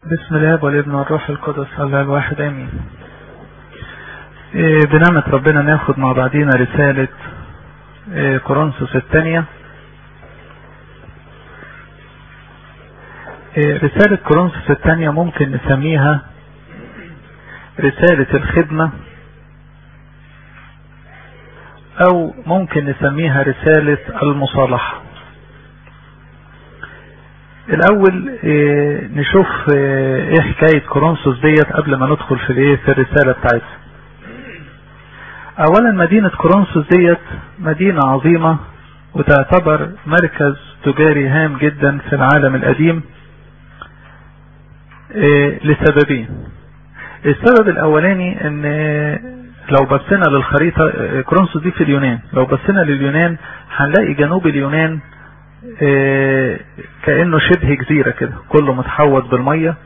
بسم الله والابن والروح القدس الله الواحد امين إيه بنعمة ربنا ناخد مع بعضينا رسالة إيه كورنثوس الثانية إيه رسالة كورنثوس الثانية ممكن نسميها رسالة الخدمة او ممكن نسميها رسالة المصالحة الاول إيه نشوف ايه حكاية كورنثوس ديت قبل ما ندخل في الايه في الرسالة بتاعتها اولا مدينة كورنثوس ديت مدينة عظيمة وتعتبر مركز تجاري هام جدا في العالم القديم إيه لسببين السبب الاولاني ان لو بصينا للخريطة كورنثوس دي في اليونان لو بصينا لليونان هنلاقي جنوب اليونان اه كأنه شبه جزيرة كده كله متحوط بالمية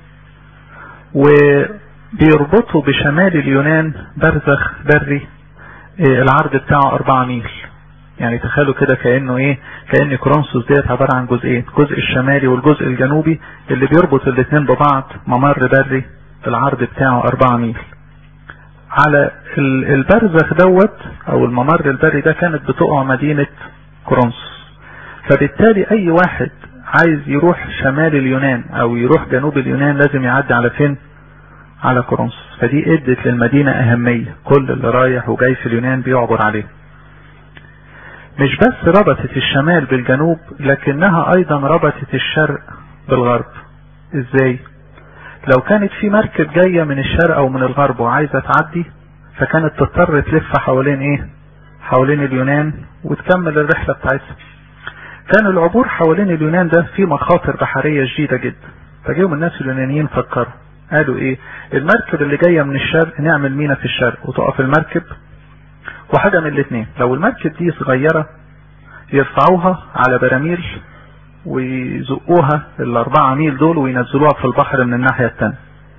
وبيربطه بشمال اليونان برزخ بري اه العرض بتاعه اربعة ميل يعني تخيلوا كده كأنه ايه كأن كورنثوس ديت عبارة عن جزئين الجزء الشمالي والجزء الجنوبي اللي بيربط الاثنين ببعض ممر بري العرض بتاعه اربعة ميل على البرزخ دوت او الممر البري ده كانت بتقع مدينة كورنثوس فبالتالي اي واحد عايز يروح شمال اليونان او يروح جنوب اليونان لازم يعدي على فين على كورنثوس فدي ادت للمدينة اهمية كل اللي رايح وجاي في اليونان بيعبر عليه مش بس ربطت الشمال بالجنوب لكنها ايضا ربطت الشرق بالغرب ازاي لو كانت في مركب جاية من الشرق او من الغرب وعايزة تعدي فكانت تضطر تلف حوالين ايه حوالين اليونان وتكمل الرحلة بتاعتها كان العبور حوالين اليونان ده فيه مخاطر بحرية جديدة جدا فجيهم الناس اليونانيين فكروا قالوا ايه المركب اللي جاية من الشرق نعمل مينا في الشرق وتقف المركب وحاجة من الاثنين لو المركب دي صغيرة يرفعوها على براميل ويزقوها الاربعة ميل دول وينزلوها في البحر من الناحية التانية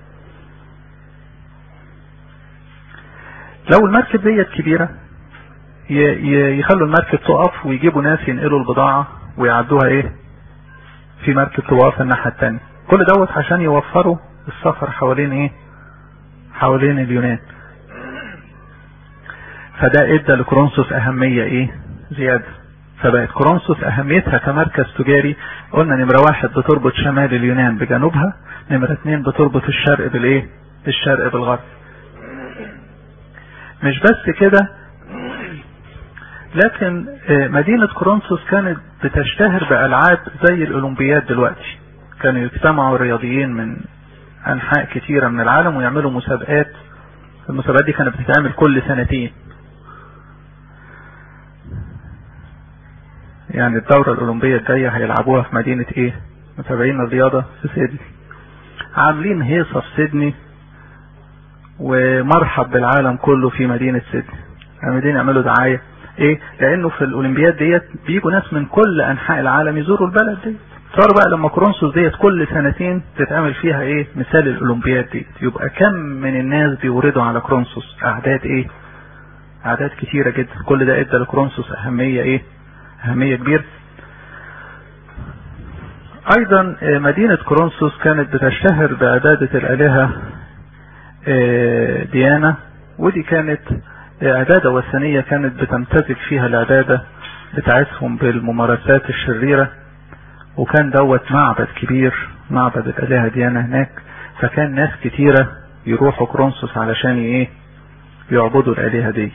لو المركب ديت كبيرة يخلوا المركب تقف ويجيبوا ناس ينقلوا البضاعة ويعدوها ايه في مركب تقف الناحية التانية كل دوت عشان يوفروا السفر حوالين ايه حوالين اليونان فده ادى لكورنثوس اهمية ايه زيادة فبقت كورنثوس اهميتها كمركز تجاري قلنا نمرة واحد بتربط شمال اليونان بجنوبها نمرة اتنين بتربط الشرق بالايه الشرق بالغرب مش بس كده لكن مدينة كورنثوس كانت بتشتهر بألعاب زي الأولمبياد دلوقتي كانوا يجتمعوا الرياضيين من أنحاء كتيرة من العالم ويعملوا مسابقات المسابقات دي كانت بتتعمل كل سنتين يعني الدورة الأولمبية الجاية هيلعبوها في مدينة ايه متابعين الرياضة في سيدني عاملين هيصة في سيدني ومرحب بالعالم كله في مدينة سيدني عاملين يعملوا دعاية ايه لانه في الاولمبياد ديت بيجوا ناس من كل انحاء العالم يزوروا البلد دي صار بقى لما كورنثوس ديت كل سنتين تتعمل فيها ايه مثال الاولمبياد ديت يبقى كم من الناس بيوردوا على كورنثوس اعداد ايه اعداد كتيرة جدا كل ده ادى لكورنثوس اهمية ايه اهمية كبيرة ايضا مدينة كورنثوس كانت بتشتهر بعبادة الالهة ديانا ودي كانت عبادة وثنية كانت بتمتزج فيها العبادة بتاعتهم بالممارسات الشريرة وكان دوت معبد كبير معبد الالهة ديانا هناك فكان ناس كتيرة يروحوا كورنثوس علشان ايه يعبدوا الالهة ديت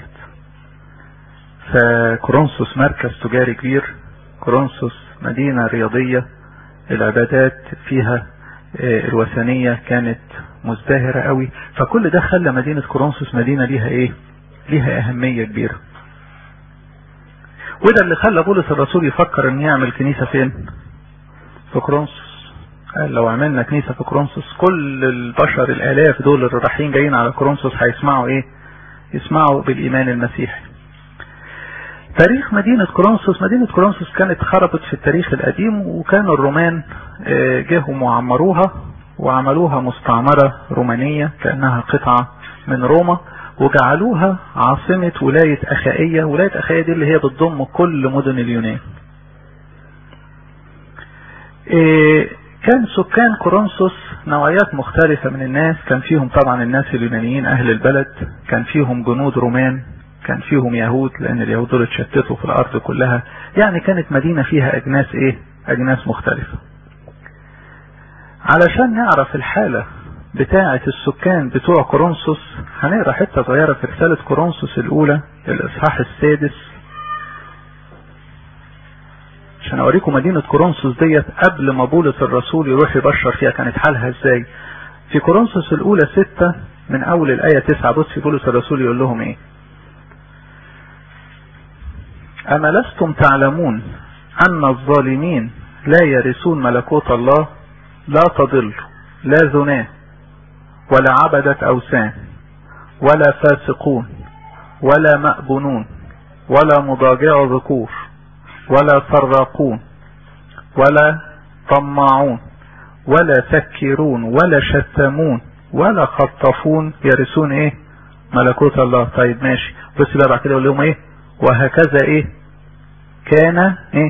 فكورنثوس مركز تجاري كبير كورنثوس مدينة رياضية العبادات فيها الوثنية كانت مزدهرة قوي فكل ده خلى مدينة كورنثوس مدينة ليها ايه ليها اهمية كبيرة وده اللي خلى بولس الرسول يفكر ان يعمل كنيسة فين في كورنثوس قال لو عملنا كنيسة في كورنثوس كل البشر الالاف دول اللي رايحين جايين على كورنثوس هيسمعوا ايه يسمعوا بالايمان المسيحي تاريخ مدينة كورنثوس مدينة كورنثوس كانت خربت في التاريخ القديم وكان الرومان جاهم وعمروها وعملوها مستعمرة رومانية كأنها قطعة من روما وجعلوها عاصمة ولاية أخائية ولاية أخائية دي اللي هي بتضم كل مدن اليونان كان سكان كورنثوس نوعيات مختلفة من الناس كان فيهم طبعا الناس اليونانيين اهل البلد كان فيهم جنود رومان كان فيهم يهود لان اليهود دول اتشتتوا في الارض كلها يعني كانت مدينة فيها اجناس ايه اجناس مختلفة علشان نعرف الحالة بتاعة السكان بتوع كورنثوس هنقرا حتة صغيرة في رسالة كورنثوس الاولى الاصحاح السادس عشان اوريكم مدينة كورنثوس ديت قبل ما بولس الرسول يروح يبشر فيها كانت حالها ازاي في كورنثوس الاولى ستة من اول الاية تسعة بص في بولس الرسول يقول لهم ايه اما لستم تعلمون ان الظالمين لا يرثون ملكوت الله لا تضل لا زناه ولا عبدة اوثان ولا فاسقون ولا مأبنون ولا مضاجع ذكور ولا سراقون ولا طماعون ولا سكرون ولا شتمون ولا خطفون يرثون ايه ملكوت الله طيب ماشي بص بقى بعد كده يقول لهم ايه وهكذا ايه كان ايه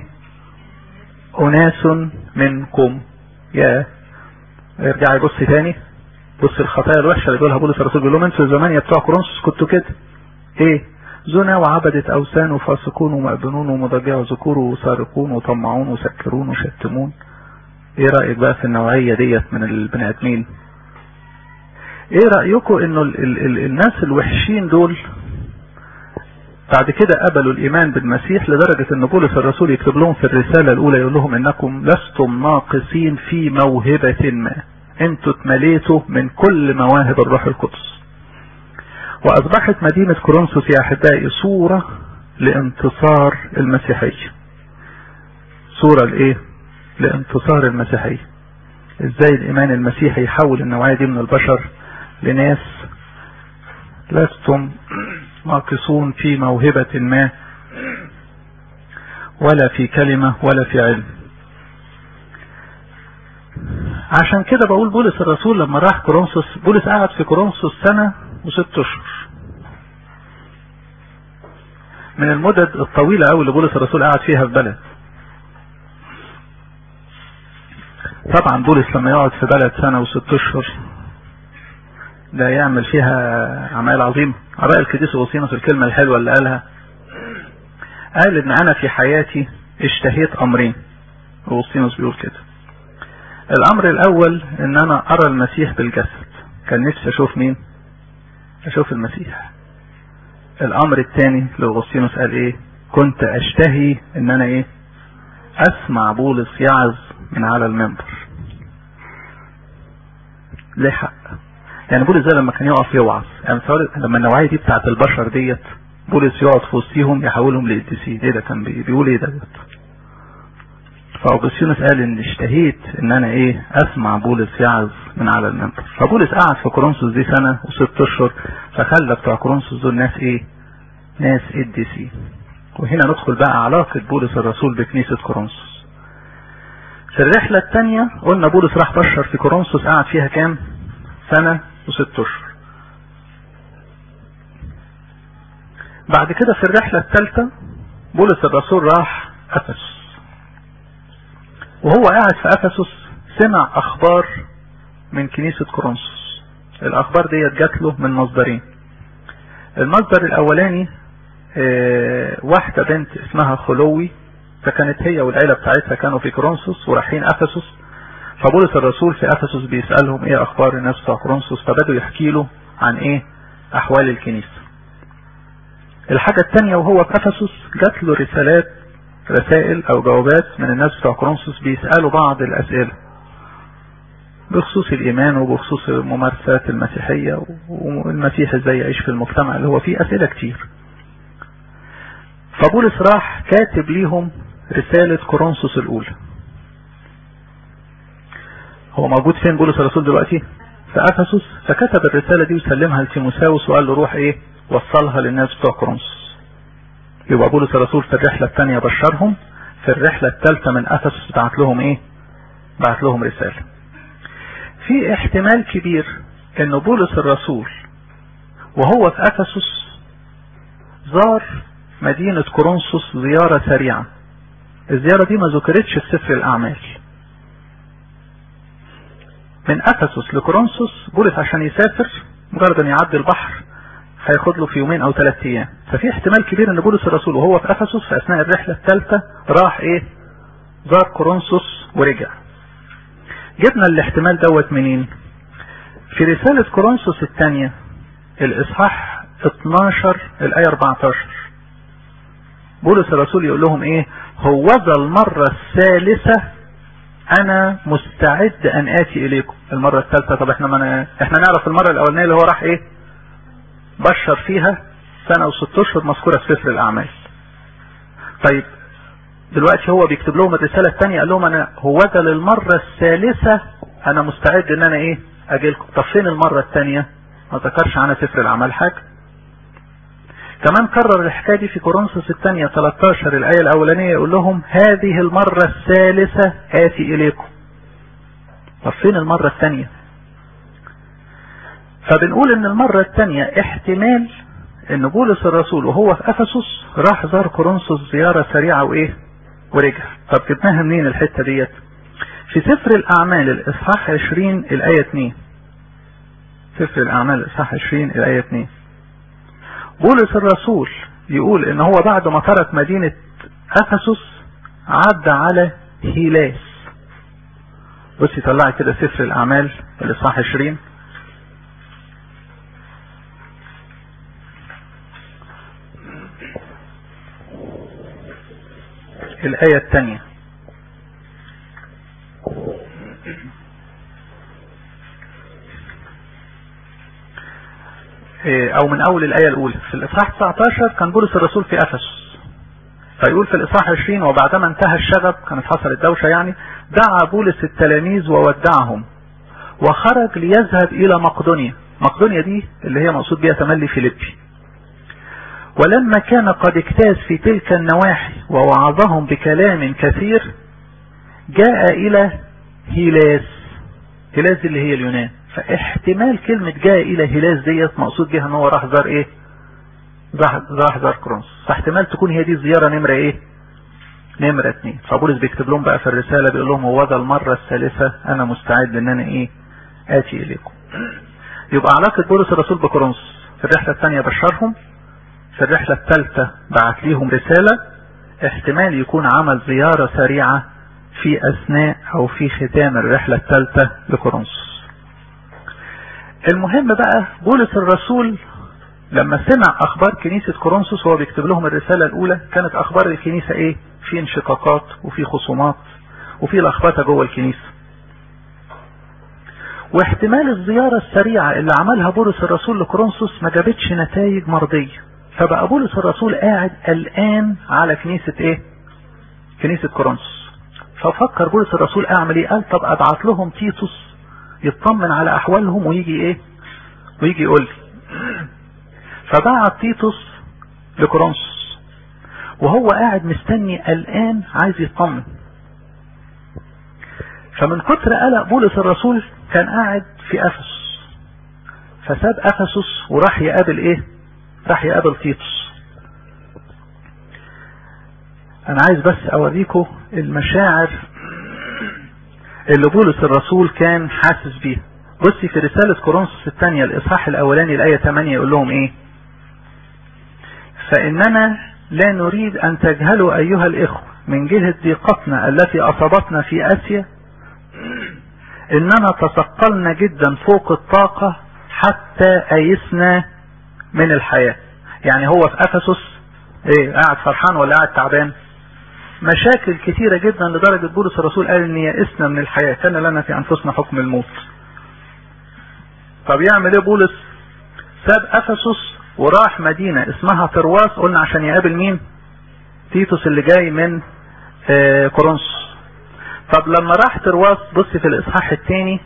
اناس منكم يا ارجع يبص تاني بص الخطايا الوحشه اللي بيقولها بولس الرسول بيقول لهم انتوا زمان يا بتوع كورنثوس كنتوا كده ايه زنا وعبدة أوثان وفاسقون ومأبنون ومضجع ذكور وسارقون وطمعون وسكرون وشتمون ايه رأيك بقى في النوعية ديت من البني ادمين ايه رأيكم انه ال ال ال الناس الوحشين دول بعد كده قبلوا الايمان بالمسيح لدرجة ان بولس الرسول يكتب لهم في الرسالة الاولى يقول لهم انكم لستم ناقصين في موهبة ما انتوا اتمليتوا من كل مواهب الروح القدس واصبحت مدينة كورنثوس يا احبائي صورة لانتصار المسيحية صورة لايه لانتصار المسيحية ازاي الايمان المسيحي يحول النوعية دي من البشر لناس لستم ناقصون في موهبة ما ولا في كلمة ولا في علم عشان كده بقول بولس الرسول لما راح كورنثوس بولس قعد في كورنثوس سنة وست اشهر من المدد الطويلة قوي اللي بولس الرسول قعد فيها في بلد طبعا بولس لما يقعد في بلد سنة وست اشهر ده يعمل فيها اعمال عظيمة عباء القديس اوسينوس الكلمة الحلوة اللي قالها قال ان انا في حياتي اشتهيت امرين اوسينوس بيقول كده الامر الاول ان انا ارى المسيح بالجسد كان نفسي اشوف مين اشوف المسيح الامر الثاني لاغسطينوس قال ايه كنت اشتهي ان انا ايه اسمع بولس يعظ من على المنبر ليه حق يعني بولس ده لما كان يقف يوعظ يعني لما النوعيه دي بتاعت البشر ديت بولس يقعد في وسطيهم يحولهم لقديسين ايه ده كان بيقول ايه ده فاوغسطينوس قال ان اشتهيت ان انا ايه اسمع بولس يعظ من على المنبر فبولس قعد في كورنثوس دي سنه وست اشهر فخلى بتوع كورنثوس دول ناس ايه ناس قديسين وهنا ندخل بقى علاقة بولس الرسول بكنيسة كورنثوس في الرحلة الثانية قلنا بولس راح بشر في كورنثوس قعد فيها كام سنة وست اشهر بعد كده في الرحلة الثالثة بولس الرسول راح افسس وهو قاعد في افسس سمع اخبار من كنيسة كورنثوس الاخبار ديت جات له من مصدرين المصدر الاولاني اه واحدة بنت اسمها خلوي فكانت هي والعيلة بتاعتها كانوا في كورنثوس ورايحين افسس فبولس الرسول في افسس بيسألهم ايه اخبار الناس بتوع كورنثوس فبدوا يحكي له عن ايه احوال الكنيسة الحاجة الثانية وهو في افسس جات له رسالات رسائل او جوابات من الناس بتوع كورنثوس بيسألوا بعض الاسئلة بخصوص الايمان وبخصوص الممارسات المسيحية والمسيح ازاي يعيش في المجتمع اللي هو فيه اسئلة كتير فبولس راح كاتب ليهم رسالة كورنثوس الاولى هو موجود فين بولس الرسول دلوقتي في افسس فكتب الرسالة دي وسلمها لتيموساوس وقال له روح ايه وصلها للناس بتوع كورنثوس يبقى بولس الرسول في الرحلة الثانية بشرهم في الرحلة الثالثة من افسس بعت لهم ايه بعت لهم رسالة في احتمال كبير ان بولس الرسول وهو في افسس زار مدينة كورنثوس زيارة سريعة الزيارة دي ما ذكرتش في سفر الاعمال من افسس لكورنثوس بولس عشان يسافر مجرد ان يعدي البحر هياخد له في يومين او ثلاث ايام ففي احتمال كبير ان بولس الرسول وهو في افسس في اثناء الرحله الثالثه راح ايه زار كورنثوس ورجع جبنا الاحتمال دوت منين في رسالة كورنثوس الثانية الاصحاح 12 الايه 14 بولس الرسول يقول لهم ايه هوذا المرة الثالثة انا مستعد ان اتي اليكم المرة الثالثة طب احنا من... احنا نعرف المرة الاولانية اللي هو راح ايه بشر فيها سنة وست اشهر مذكورة في سفر الاعمال طيب دلوقتي هو بيكتب لهم الرسالة الثانية قال لهم انا هوذا للمرة الثالثة انا مستعد ان انا ايه اجي لكم طب فين المرة الثانية ما ذكرش عنها سفر الاعمال حاجة كمان كرر الحكاية دي في كورنثوس الثانية 13 الآية الأولانية يقول لهم هذه المرة الثالثة آتي إليكم طب فين المرة الثانية فبنقول ان المرة الثانية احتمال ان بولس الرسول وهو في افسس راح زار كورنثوس زيارة سريعة وايه ورجع طب جبناها منين الحتة ديت في سفر الاعمال الاصحاح 20 الاية 2 سفر الاعمال الاصحاح 20 الاية 2 بولس الرسول يقول ان هو بعد ما ترك مدينة افسس عدى على هيلاس بصي طلعي كده سفر الاعمال الاصحاح 20 الآية الثانية او من اول الايه الاولى في الاصحاح 19 كان بولس الرسول في افسس فيقول في الاصحاح 20 وبعدما انتهى الشغب كانت حصلت دوشه يعني دعا بولس التلاميذ وودعهم وخرج ليذهب الى مقدونيا مقدونيا دي اللي هي مقصود بها تملي فيليبي ولما كان قد اجتاز في تلك النواحي ووعظهم بكلام كثير جاء الى هيلاس هيلاس اللي هي اليونان فاحتمال كلمة جاء الى هيلاس ديت مقصود بها ان هو راح زار ايه راح زار كرونس فاحتمال تكون هي دي الزيارة نمرة ايه نمرة اتنين فبولس بيكتب لهم بقى في الرسالة بيقول لهم هو ده المرة الثالثة انا مستعد ان انا ايه اتي اليكم يبقى علاقة بولس الرسول بكورنثوس في الرحلة الثانية بشرهم في الرحلة الثالثة بعت ليهم رسالة احتمال يكون عمل زيارة سريعة في اثناء او في ختام الرحلة الثالثة لكورنثوس المهم بقى بولس الرسول لما سمع اخبار كنيسة كورنثوس وهو بيكتب لهم الرسالة الاولى كانت اخبار الكنيسة ايه في انشقاقات وفي خصومات وفي لخبطة جوه الكنيسة واحتمال الزيارة السريعة اللي عملها بولس الرسول لكورنثوس ما جابتش نتائج مرضية فبقى بولس الرسول قاعد قلقان على كنيسة ايه كنيسة كورنثوس ففكر بولس الرسول اعمل ايه قال طب ابعت لهم تيتوس يطمن على احوالهم ويجي ايه ويجي يقول لي فبعت تيتوس لكورنثوس وهو قاعد مستني قلقان عايز يطمن فمن كتر قلق بولس الرسول كان قاعد في افسس فساب افسس وراح يقابل ايه راح يقابل تيتوس انا عايز بس اوريكم المشاعر اللي بولس الرسول كان حاسس بيها بصي في رسالة كورنثوس الثانية الاصحاح الاولاني الاية 8 يقول لهم ايه فاننا لا نريد ان تجهلوا ايها الاخوة من جهة ضيقتنا التي اصابتنا في اسيا اننا تثقلنا جدا فوق الطاقة حتى ايسنا من الحياة يعني هو في افسس ايه قاعد فرحان ولا قاعد تعبان مشاكل كثيرة جدا لدرجة بولس الرسول قال ان يئسنا من الحياة كان لنا في انفسنا حكم الموت طب يعمل ايه بولس ساب افسس وراح مدينة اسمها ترواس قلنا عشان يقابل مين تيتوس اللي جاي من آه كورنثوس طب لما راح ترواس بص في الاصحاح الثاني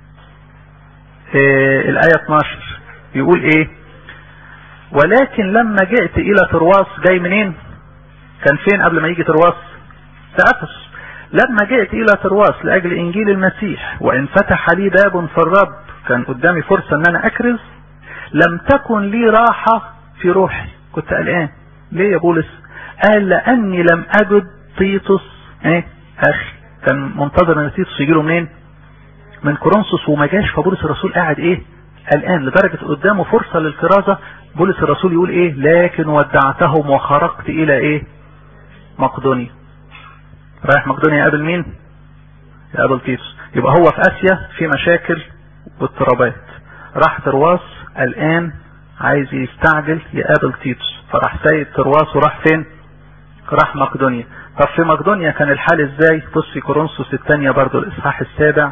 آه الايه 12 يقول ايه ولكن لما جئت الى ترواس جاي منين كان فين قبل ما يجي ترواس في افسس لما جئت الى ترواس لاجل انجيل المسيح وان فتح لي باب في الرب كان قدامي فرصة ان انا اكرز لم تكن لي راحة في روحي كنت قلقان ليه يا بولس قال لاني لم اجد تيتوس ايه اخي كان منتظر ان تيتوس يجي له منين من كورنثوس وما جاش فبولس الرسول قاعد ايه الان لدرجة قدامه فرصة للكرازة بولس الرسول يقول ايه لكن ودعتهم وخرجت الى ايه مقدونيا رايح مقدونيا يقابل مين يقابل تيتوس يبقى هو في اسيا في مشاكل واضطرابات راح ترواس الان عايز يستعجل يقابل تيتوس فراح سايب ترواس وراح فين راح مقدونيا طب في مقدونيا كان الحال ازاي بص في كورنثوس الثانية برضو الاصحاح السابع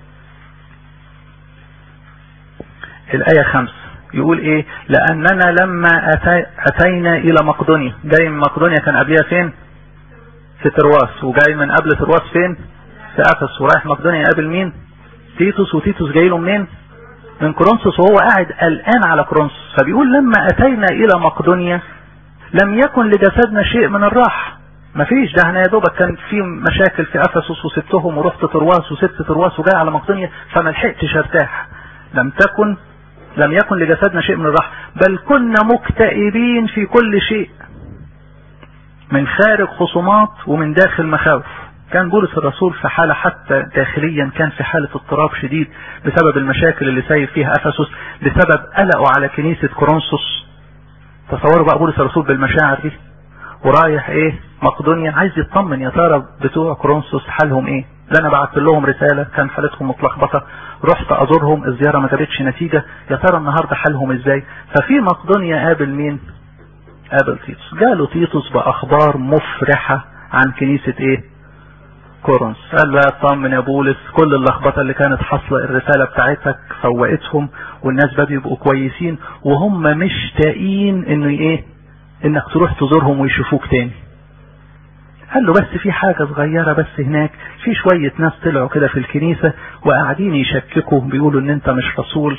الآية خمس يقول ايه لأننا لما أتي أتينا إلى مقدونيا جاي من مقدونيا كان قبلها فين في ترواس وجاي من قبل ترواس فين في أفس ورايح مقدونيا يقابل مين تيتوس وتيتوس جاي له منين من كورنثوس وهو قاعد قلقان على كورنثوس فبيقول لما أتينا إلى مقدونيا لم يكن لجسدنا شيء من الراحة مفيش ده انا يا دوبك كان في مشاكل في افسس وسبتهم ورحت ترواس وسبت ترواس وجاي على مقدونيا فما لحقتش ارتاح لم تكن لم يكن لجسدنا شيء من الراحة بل كنا مكتئبين في كل شيء من خارج خصومات ومن داخل مخاوف كان بولس الرسول في حالة حتى داخليا كان في حالة اضطراب شديد بسبب المشاكل اللي سايب فيها افسس بسبب قلقه على كنيسة كورنثوس تصوروا بقى بولس الرسول بالمشاعر دي ورايح ايه مقدونيا عايز يطمن يا ترى بتوع كورنثوس حالهم ايه ده انا بعت لهم رسالة كان حالتهم متلخبطة رحت ازورهم الزيارة ما جابتش نتيجة يا ترى النهاردة حالهم ازاي ففي مقدونيا قابل مين قابل تيتوس جاله تيتوس باخبار مفرحة عن كنيسة ايه كورنث قال له اطمن يا بولس كل اللخبطة اللي كانت حاصلة الرسالة بتاعتك فوقتهم والناس بدأوا يبقوا كويسين وهم مشتاقين انه ايه انك تروح تزورهم ويشوفوك تاني قال له بس في حاجة صغيرة بس هناك في شوية ناس طلعوا كده في الكنيسة وقاعدين يشككوا بيقولوا ان انت مش رسول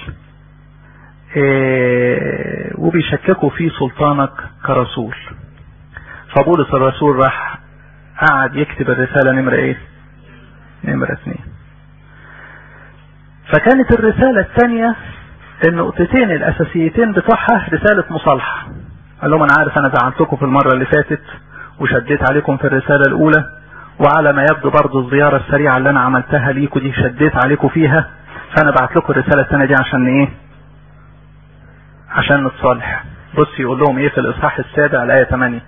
إيه وبيشككوا في سلطانك كرسول فبولس الرسول راح قعد يكتب الرسالة نمرة ايه نمرة اثنين فكانت الرسالة الثانية النقطتين الاساسيتين بتوعها رسالة مصالحة قال لهم انا عارف انا زعلتكم في المرة اللي فاتت وشديت عليكم في الرسالة الاولى وعلى ما يبدو برضو الزيارة السريعة اللي انا عملتها ليكم دي شديت عليكم فيها فانا بعت لكم الرسالة الثانية دي عشان ايه عشان نتصالح بص يقول لهم ايه في الاصحاح السابع الايه 8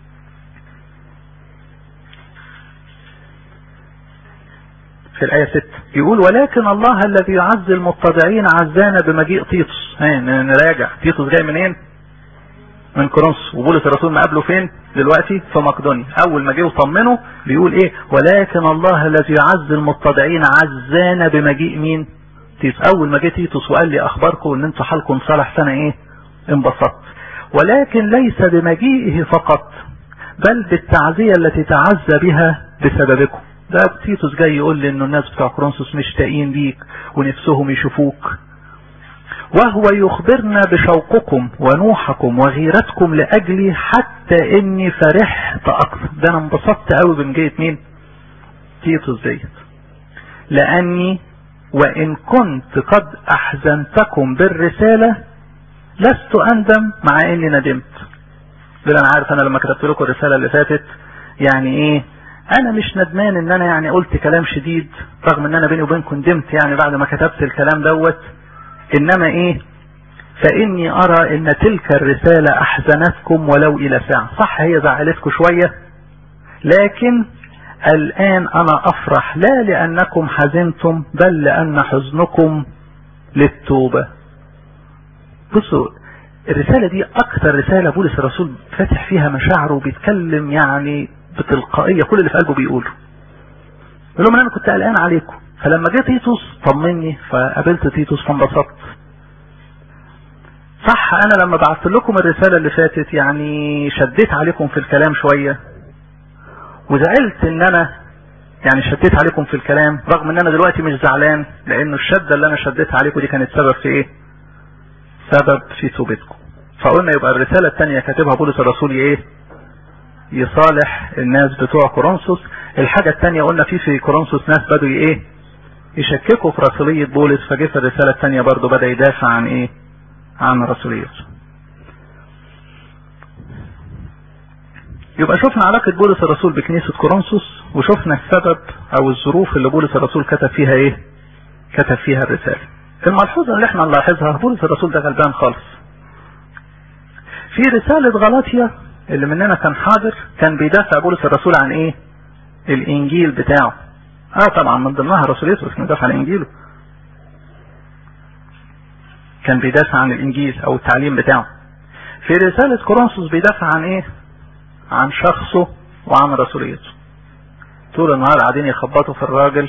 في الآية 6 يقول ولكن الله الذي يعز المتضعين عزانا بمجيء تيتوس نراجع تيتوس جاي منين من كورنثوس وبولس الرسول مقابله فين دلوقتي في مقدونيا اول ما جه وطمنه بيقول ايه ولكن الله الذي يعز المتضعين عزانا بمجيء مين تيتوس اول ما جه تيتوس وقال لي اخباركم ان انتوا حالكم صالح سنه ايه انبسطت ولكن ليس بمجيئه فقط بل بالتعزيه التي تعزى بها بسببكم ده تيتوس جاي يقول لي انه الناس بتوع كورنثوس مشتاقين ليك ونفسهم يشوفوك وهو يخبرنا بشوقكم ونوحكم وغيرتكم لاجلي حتى اني فرحت اكثر ده انا انبسطت قوي بمجية مين تيتوس ديت لاني وان كنت قد احزنتكم بالرسالة لست اندم مع اني ندمت ده انا عارف انا لما كتبت لكم الرسالة اللي فاتت يعني ايه انا مش ندمان ان انا يعني قلت كلام شديد رغم ان انا بيني وبينكم ندمت يعني بعد ما كتبت الكلام دوت انما ايه فاني ارى ان تلك الرسالة احزنتكم ولو الى ساعة صح هي زعلتكم شوية لكن الان انا افرح لا لانكم حزنتم بل لان حزنكم للتوبة بصوا الرسالة دي اكثر رسالة بولس الرسول فاتح فيها مشاعره وبيتكلم يعني بتلقائية كل اللي في قلبه بيقوله يقول لهم انا كنت قلقان عليكم فلما جه تيتوس طمني فقابلت تيتوس فانبسطت صح انا لما بعت لكم الرسالة اللي فاتت يعني شديت عليكم في الكلام شوية وزعلت ان انا يعني شديت عليكم في الكلام رغم ان انا دلوقتي مش زعلان لانه الشدة اللي انا شديتها عليكم دي كانت سبب في ايه سبب في توبتكم فقلنا يبقى الرسالة الثانية كاتبها بولس الرسول ايه يصالح الناس بتوع كورنثوس الحاجة الثانية قلنا في في كورنثوس ناس بدوا ايه يشككوا في رسولية بولس فجه في الرسالة الثانية برضه بدأ يدافع عن ايه عن رسوليته يبقى شفنا علاقة بولس الرسول بكنيسة كورنثوس وشفنا السبب او الظروف اللي بولس الرسول كتب فيها ايه كتب فيها الرسالة الملحوظة اللي احنا نلاحظها بولس الرسول ده غلبان خالص في رسالة غلاطيا اللي مننا كان حاضر كان بيدافع بولس الرسول عن ايه الانجيل بتاعه اه طبعا من ضمنها رسوليته بس بيدافع عن انجيله كان بيدافع عن الانجيل او التعليم بتاعه في رسالة كورنثوس بيدافع عن ايه عن شخصه وعن رسوليته طول النهار قاعدين يخبطوا في الراجل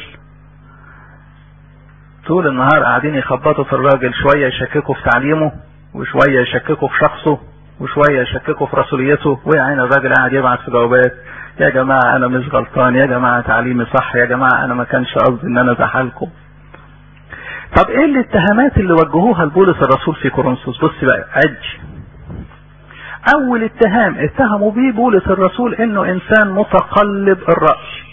طول النهار قاعدين يخبطوا في الراجل شوية يشككوا في تعليمه وشوية يشككوا في شخصه وشوية يشككوا في رسوليته ويعين الراجل قاعد يبعت في جوابات يا جماعة انا مش غلطان يا جماعة تعليمي صح يا جماعة انا ما كانش قصدي ان انا ازعلكم طب ايه الاتهامات اللي وجهوها لبولس الرسول في كورنثوس بص بقى عد اول اتهام اتهموا بيه بولس الرسول انه انسان متقلب الرأي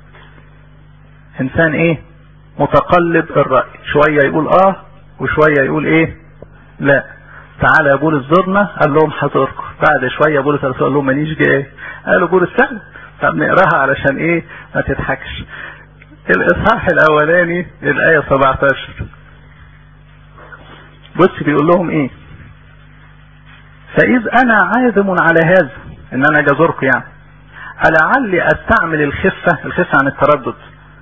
انسان ايه متقلب الرأي شوية يقول اه وشوية يقول ايه لا تعالى يا بولس زرنا قال لهم حضركم بعد شوية بولس الرسول قال لهم مانيش جاي قالوا بولس فعلا طب نقراها علشان ايه ما تضحكش الاصحاح الاولاني الايه 17 بص بيقول لهم ايه فاذ انا عازم على هذا ان انا جزركم يعني لعلي استعمل الخفه الخفه عن التردد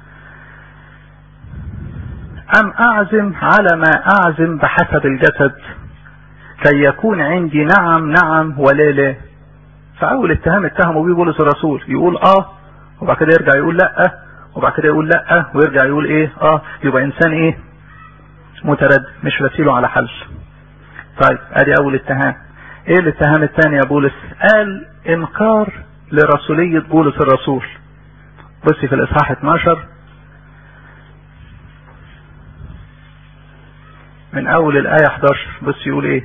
ام اعزم على ما اعزم بحسب الجسد كي يكون عندي نعم نعم ولا لا فاول اتهام اتهموا بيه بولس الرسول يقول اه وبعد كده يرجع يقول لا وبعد كده يقول لا ويرجع يقول ايه اه يبقى انسان ايه متردد مش رسيله على حل طيب ادي اول اتهام ايه الاتهام الثاني يا بولس قال انكار لرسولية بولس الرسول بص في الاصحاح 12 من اول الايه 11 بص يقول ايه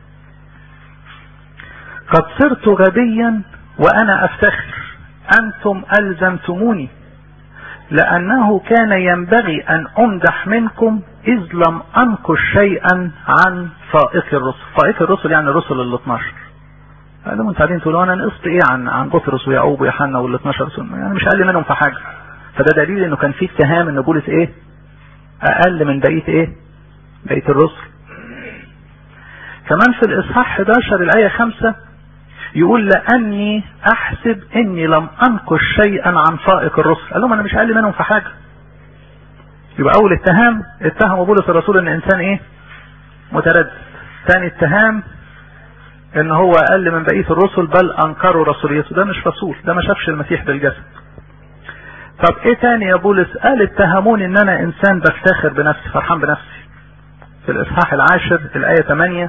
قد صرت غبيا وانا افتخر انتم الزمتموني لانه كان ينبغي ان امدح منكم اذ لم انقش شيئا عن فائق الرسل فائق الرسل يعني الرسل ال 12 قالوا انتوا قاعدين تقولوا انا نقصت ايه عن عن بطرس ويعقوب ويوحنا وال 12 رسول يعني مش اقل منهم في حاجه فده دليل انه كان في اتهام ان بولس ايه اقل من بقيه ايه بقيه الرسل كمان في الاصحاح 11 الايه 5 يقول لاني احسب اني لم انقش شيئا عن فائق الرسل قال لهم انا مش اقل منهم في حاجه يبقى اول اتهام اتهموا بولس الرسول ان انسان ايه متردد ثاني اتهام ان هو اقل من بقيه الرسل بل انكروا رسوليته ده مش رسول ده ما شافش المسيح بالجسد طب ايه تاني يا بولس قال اتهموني ان انا انسان بفتخر بنفسي فرحان بنفسي في الاصحاح العاشر الايه 8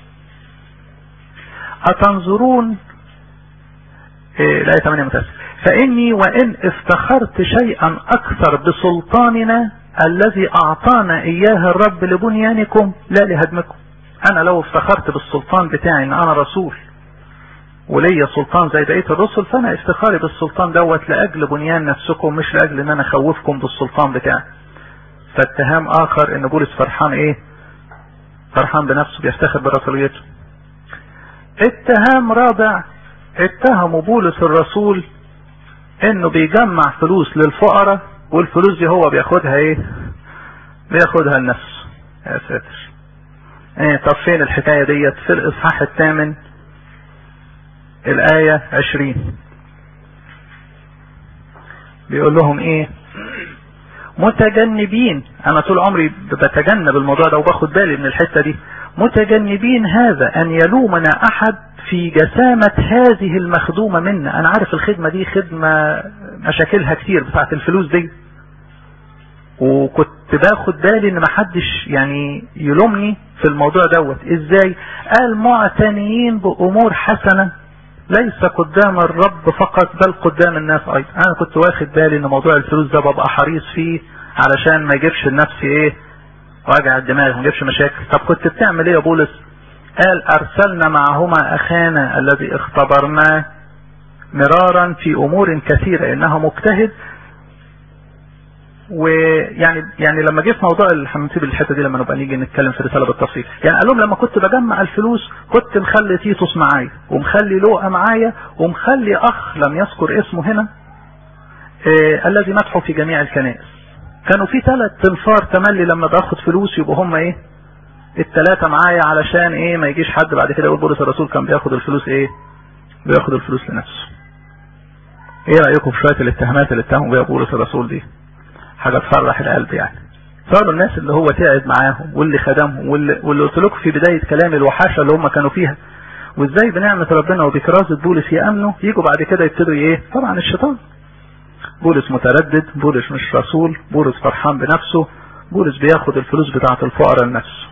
أتنظرون إيه الآية 8 متأسف فإني وإن افتخرت شيئا أكثر بسلطاننا الذي أعطانا إياه الرب لبنيانكم لا لهدمكم أنا لو افتخرت بالسلطان بتاعي إن أنا رسول وليا سلطان زي بقية الرسل فأنا افتخاري بالسلطان دوت لأجل بنيان نفسكم مش لأجل إن أنا أخوفكم بالسلطان بتاعي فاتهام آخر إن بولس فرحان إيه فرحان بنفسه بيفتخر برسوليته اتهام رابع اتهموا بولس الرسول انه بيجمع فلوس للفقراء والفلوس دي هو بياخدها ايه بياخدها لنفسه يا ساتر ايه طب فين الحكاية ديت في الاصحاح الثامن الاية عشرين بيقول لهم ايه متجنبين انا طول عمري بتجنب الموضوع ده وباخد بالي من الحتة دي متجنبين هذا ان يلومنا احد في جسامة هذه المخدومة منا انا عارف الخدمة دي خدمة مشاكلها كتير بتاعت الفلوس دي وكنت باخد بالي ان محدش يعني يلومني في الموضوع دوت ازاي قال معتنيين بامور حسنة ليس قدام الرب فقط بل قدام الناس ايضا انا كنت واخد بالي ان موضوع الفلوس ده ببقى حريص فيه علشان ما يجيبش لنفسي ايه وجع الدماغ ما يجيبش مشاكل طب كنت بتعمل ايه يا بولس قال ارسلنا معهما اخانا الذي اختبرناه مرارا في امور كثيرة انه مجتهد ويعني يعني لما جه في موضوع هنسيب الحته دي لما نبقى نيجي نتكلم في الرساله بالتفصيل يعني قال لهم لما كنت بجمع الفلوس كنت مخلي تيتوس معايا ومخلي لوقا معايا ومخلي اخ لم يذكر اسمه هنا آه الذي مدحه في جميع الكنائس كانوا في ثلاث تنفار تملي لما باخد فلوس يبقوا هم ايه الثلاثة معايا علشان ايه ما يجيش حد بعد كده يقول بولس الرسول كان بياخد الفلوس ايه بياخد الفلوس لنفسه ايه رأيكم في شوية الاتهامات اللي اتهموا بيها بولس الرسول دي حاجة تفرح القلب يعني صاروا الناس اللي هو تعب معاهم واللي خدمهم واللي, واللي قلت لكم في بداية كلامي الوحاشة اللي هم كانوا فيها وازاي بنعمة ربنا وبكرازة بولس يأمنوا يجوا بعد كده يبتدوا ايه طبعا الشيطان بولس متردد بولس مش رسول بولس فرحان بنفسه بولس بياخد الفلوس بتاعة الفقراء لنفسه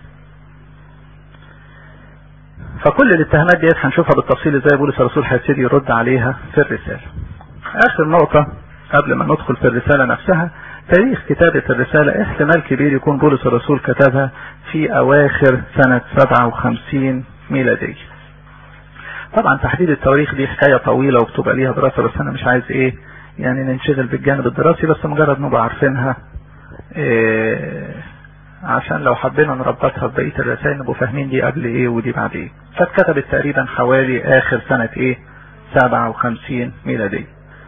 فكل الاتهامات ديت هنشوفها بالتفصيل ازاي بولس الرسول هيبتدي يرد عليها في الرسالة اخر نقطة قبل ما ندخل في الرسالة نفسها تاريخ كتابة الرسالة احتمال كبير يكون بولس الرسول كتبها في اواخر سنة 57 ميلادية طبعا تحديد التواريخ دي حكاية طويلة وبتبقى ليها دراسة بس انا مش عايز ايه يعني ننشغل بالجانب الدراسي بس مجرد نبقى عارفينها إيه عشان لو حبينا نربطها ببقية الرسائل نبقوا فاهمين دي قبل ايه ودي بعد ايه فاتكتبت تقريبا حوالي اخر سنة ايه 57 ميلادية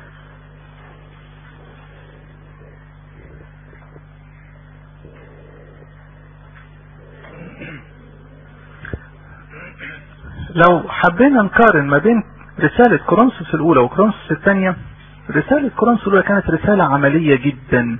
لو حبينا نقارن ما بين رسالة كورنثوس الأولى وكورنثوس الثانية رسالة كورنثوس الأولى كانت رسالة عملية جدا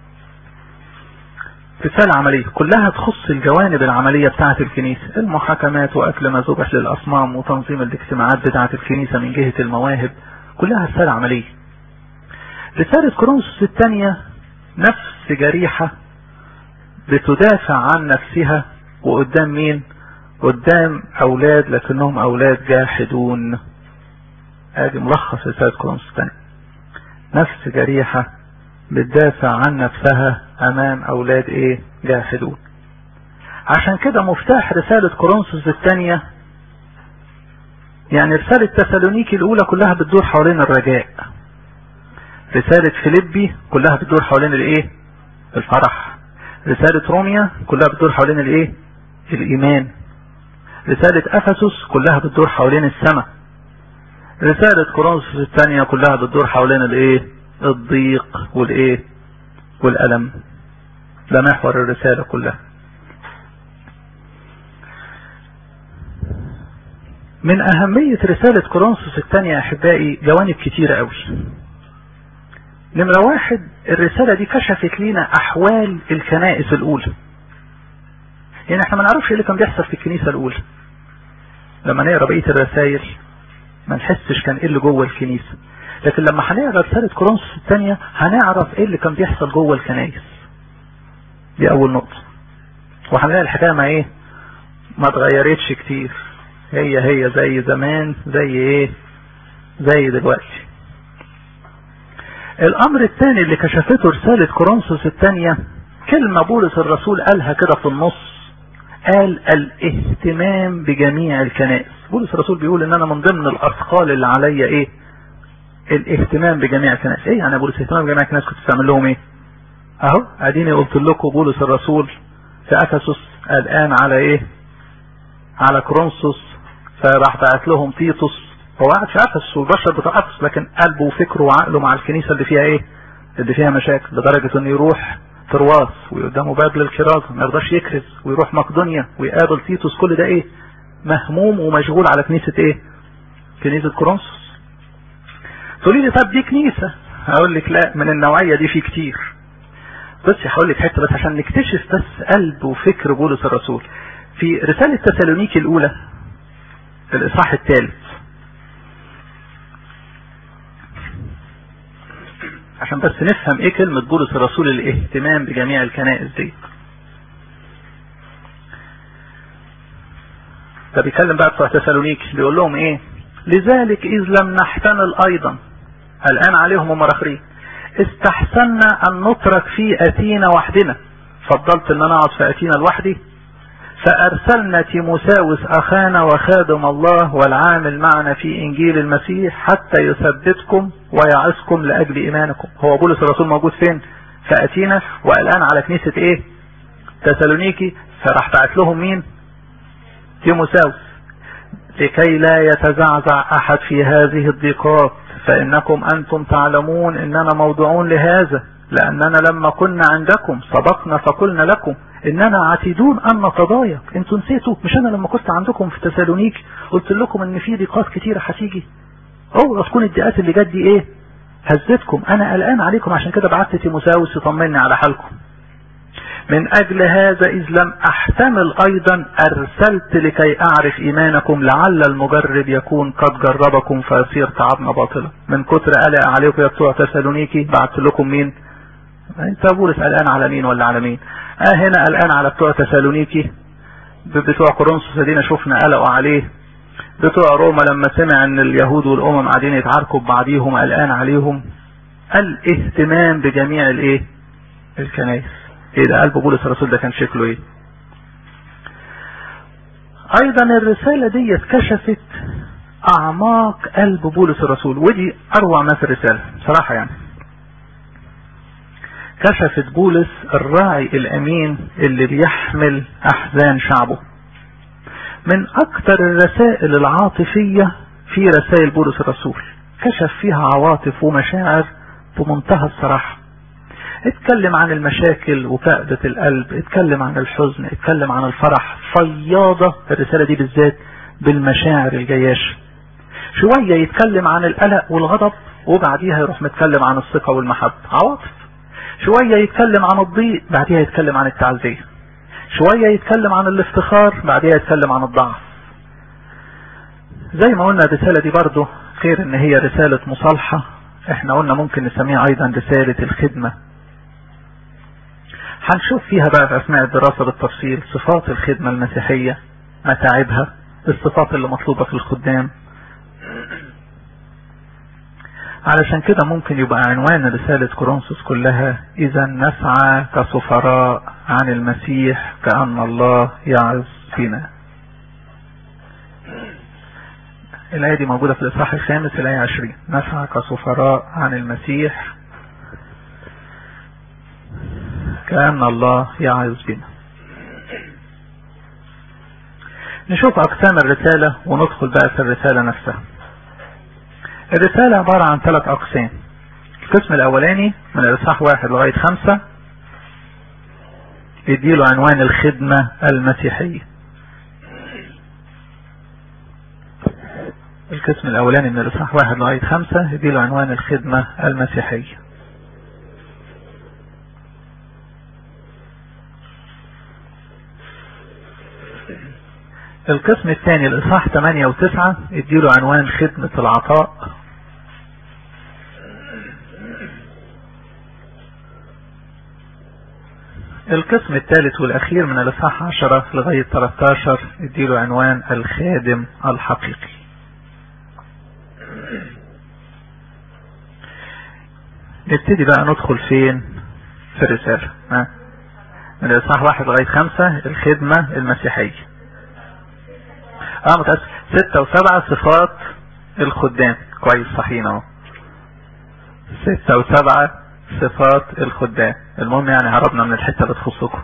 رسالة عملية كلها تخص الجوانب العملية بتاعة الكنيسة المحاكمات وأكل ما ذبح للأصنام وتنظيم الاجتماعات بتاعة الكنيسة من جهة المواهب كلها رسالة عملية رسالة كورنثوس الثانية نفس جريحة بتدافع عن نفسها وقدام مين قدام أولاد لكنهم أولاد جاحدون ادي ملخص رسالة كورنثوس الثانية نفس جريحة بتدافع عن نفسها امام اولاد ايه جاحدون عشان كده مفتاح رسالة كورنثوس الثانية يعني رسالة تسالونيكي الاولى كلها بتدور حوالين الرجاء رسالة فيليبي كلها بتدور حوالين الايه الفرح رسالة روميا كلها بتدور حوالين الايه الايمان رسالة افسس كلها بتدور حوالين السماء رسالة كورنثوس الثانية كلها بتدور حوالين الايه الضيق والايه والألم ده محور الرسالة كلها من أهمية رسالة كورنثوس الثانية أحبائي جوانب كتيرة قوي نمرة واحد الرسالة دي كشفت لنا أحوال الكنائس الأولى يعني احنا ما نعرفش ايه اللي كان بيحصل في الكنيسة الأولى لما نقرا بقية الرسائل ما نحسش كان ايه اللي جوه الكنيسة لكن لما هنقرا رسالة كورنثوس الثانية هنعرف ايه اللي كان بيحصل جوه الكنائس دي اول نقطة وهنلاقي الحكاية ما ايه ما اتغيرتش كتير هي هي زي زمان زي ايه زي دلوقتي الامر الثاني اللي كشفته رسالة كورنثوس الثانية كلمة بولس الرسول قالها كده في النص قال الاهتمام بجميع الكنائس بولس الرسول بيقول ان انا من ضمن الاثقال اللي عليا ايه الاهتمام بجميع الكنائس ايه يعني بولس اهتمام بجميع الكنائس كنت تعمل لهم ايه اهو اديني قلت لكم بولس الرسول في افسس قلقان على ايه على كرونسوس فراح بعت لهم تيتوس هو قاعد في افسس والبشر بتاع افسس لكن قلبه وفكره وعقله مع الكنيسه اللي فيها ايه اللي فيها مشاكل لدرجه انه يروح ترواس وقدامه باب للكرازه ما يرضاش يكرز ويروح مقدونيا ويقابل تيتوس كل ده ايه مهموم ومشغول على كنيسه ايه كنيسه كورنثوس تقولي لي طب دي كنيسة هقول لك لا من النوعية دي في كتير بس هقول لك حتة بس عشان نكتشف بس قلب وفكر بولس الرسول في رسالة تسالونيكي الأولى الإصحاح الثالث عشان بس نفهم ايه كلمة بولس الرسول الاهتمام بجميع الكنائس دي ده بيتكلم بقى بتوع تسالونيكي بيقول لهم ايه لذلك إذ لم نحتمل أيضا الآن عليهم مراخرين استحسنا أن نترك في أتينا وحدنا فضلت أن أنا أقعد في أتينا لوحدي فأرسلنا تيموساوس أخانا وخادم الله والعامل معنا في إنجيل المسيح حتى يثبتكم ويعظكم لأجل إيمانكم هو بولس الرسول موجود فين في أتينا والآن على كنيسة إيه تسالونيكي فراح بعت لهم مين تيموساوس لكي لا يتزعزع أحد في هذه الضيقات فإنكم أنتم تعلمون أننا موضوعون لهذا لأننا لما كنا عندكم سبقنا فقلنا لكم إننا عتيدون أن نتضايق انتوا نسيتوا مش أنا لما كنت عندكم في تسالونيك قلت لكم إن في ضيقات كتيرة هتيجي أو تكون الضيقات اللي جت دي إيه هزتكم أنا قلقان عليكم عشان كده بعت تيموساوس يطمني على حالكم من أجل هذا إذ لم أحتمل أيضا أرسلت لكي أعرف إيمانكم لعل المجرب يكون قد جربكم فيصير تعبنا باطلا من كتر قلق عليكم يا بتوع تسالونيكي بعت لكم مين انت بولس قلقان على مين ولا على مين اه هنا قلقان على بتوع تسالونيكي بتوع كورنثوس ادينا شفنا قلقوا عليه بتوع روما لما سمع ان اليهود والامم قاعدين يتعاركوا ببعضيهم قلقان عليهم الاهتمام بجميع الايه الكنائس ايه ده قلب بولس الرسول ده كان شكله ايه ايضا الرسالة دي كشفت اعماق قلب بولس الرسول ودي اروع ما في الرسالة صراحة يعني كشفت بولس الراعي الامين اللي بيحمل احزان شعبه من اكتر الرسائل العاطفية في رسائل بولس الرسول كشف فيها عواطف ومشاعر بمنتهى الصراحة اتكلم عن المشاكل وكأبة القلب اتكلم عن الحزن اتكلم عن الفرح فياضة الرسالة دي بالذات بالمشاعر الجياشة شوية يتكلم عن القلق والغضب وبعديها يروح متكلم عن الثقة والمحبة عواطف شوية يتكلم عن الضيق بعديها يتكلم عن التعزية شوية يتكلم عن الافتخار بعديها يتكلم عن الضعف زي ما قلنا الرسالة دي برضه غير ان هي رسالة مصالحة احنا قلنا ممكن نسميها ايضا رسالة الخدمة هنشوف فيها بقى في اثناء الدراسة بالتفصيل صفات الخدمة المسيحية متاعبها الصفات اللي مطلوبة في الخدام علشان كده ممكن يبقى عنوان رسالة كورنثوس كلها اذا نسعى كسفراء عن المسيح كأن الله يعظ فينا الآية دي موجودة في الإصحاح الخامس الآية عشرين نسعى كسفراء عن المسيح كأن الله يعظ بنا نشوف أقسام الرسالة وندخل بقى في الرسالة نفسها الرسالة عبارة عن ثلاث أقسام القسم الأولاني من الإصحاح واحد لغاية خمسة يديله عنوان الخدمة المسيحية القسم الأولاني من الإصحاح واحد لغاية خمسة يديله عنوان الخدمة المسيحية القسم الثاني الإصحاح 8 و9 يديله عنوان خدمة العطاء القسم الثالث والأخير من الإصحاح 10 لغاية 13 يديله عنوان الخادم الحقيقي نبتدي بقى ندخل فين في الرسالة ها؟ من الإصحاح 1 لغاية 5 الخدمة المسيحية اه متأسف ستة وسبعة صفات الخدام كويس صحيح اهو ستة وسبعة صفات الخدام المهم يعني هربنا من الحتة اللي تخصكم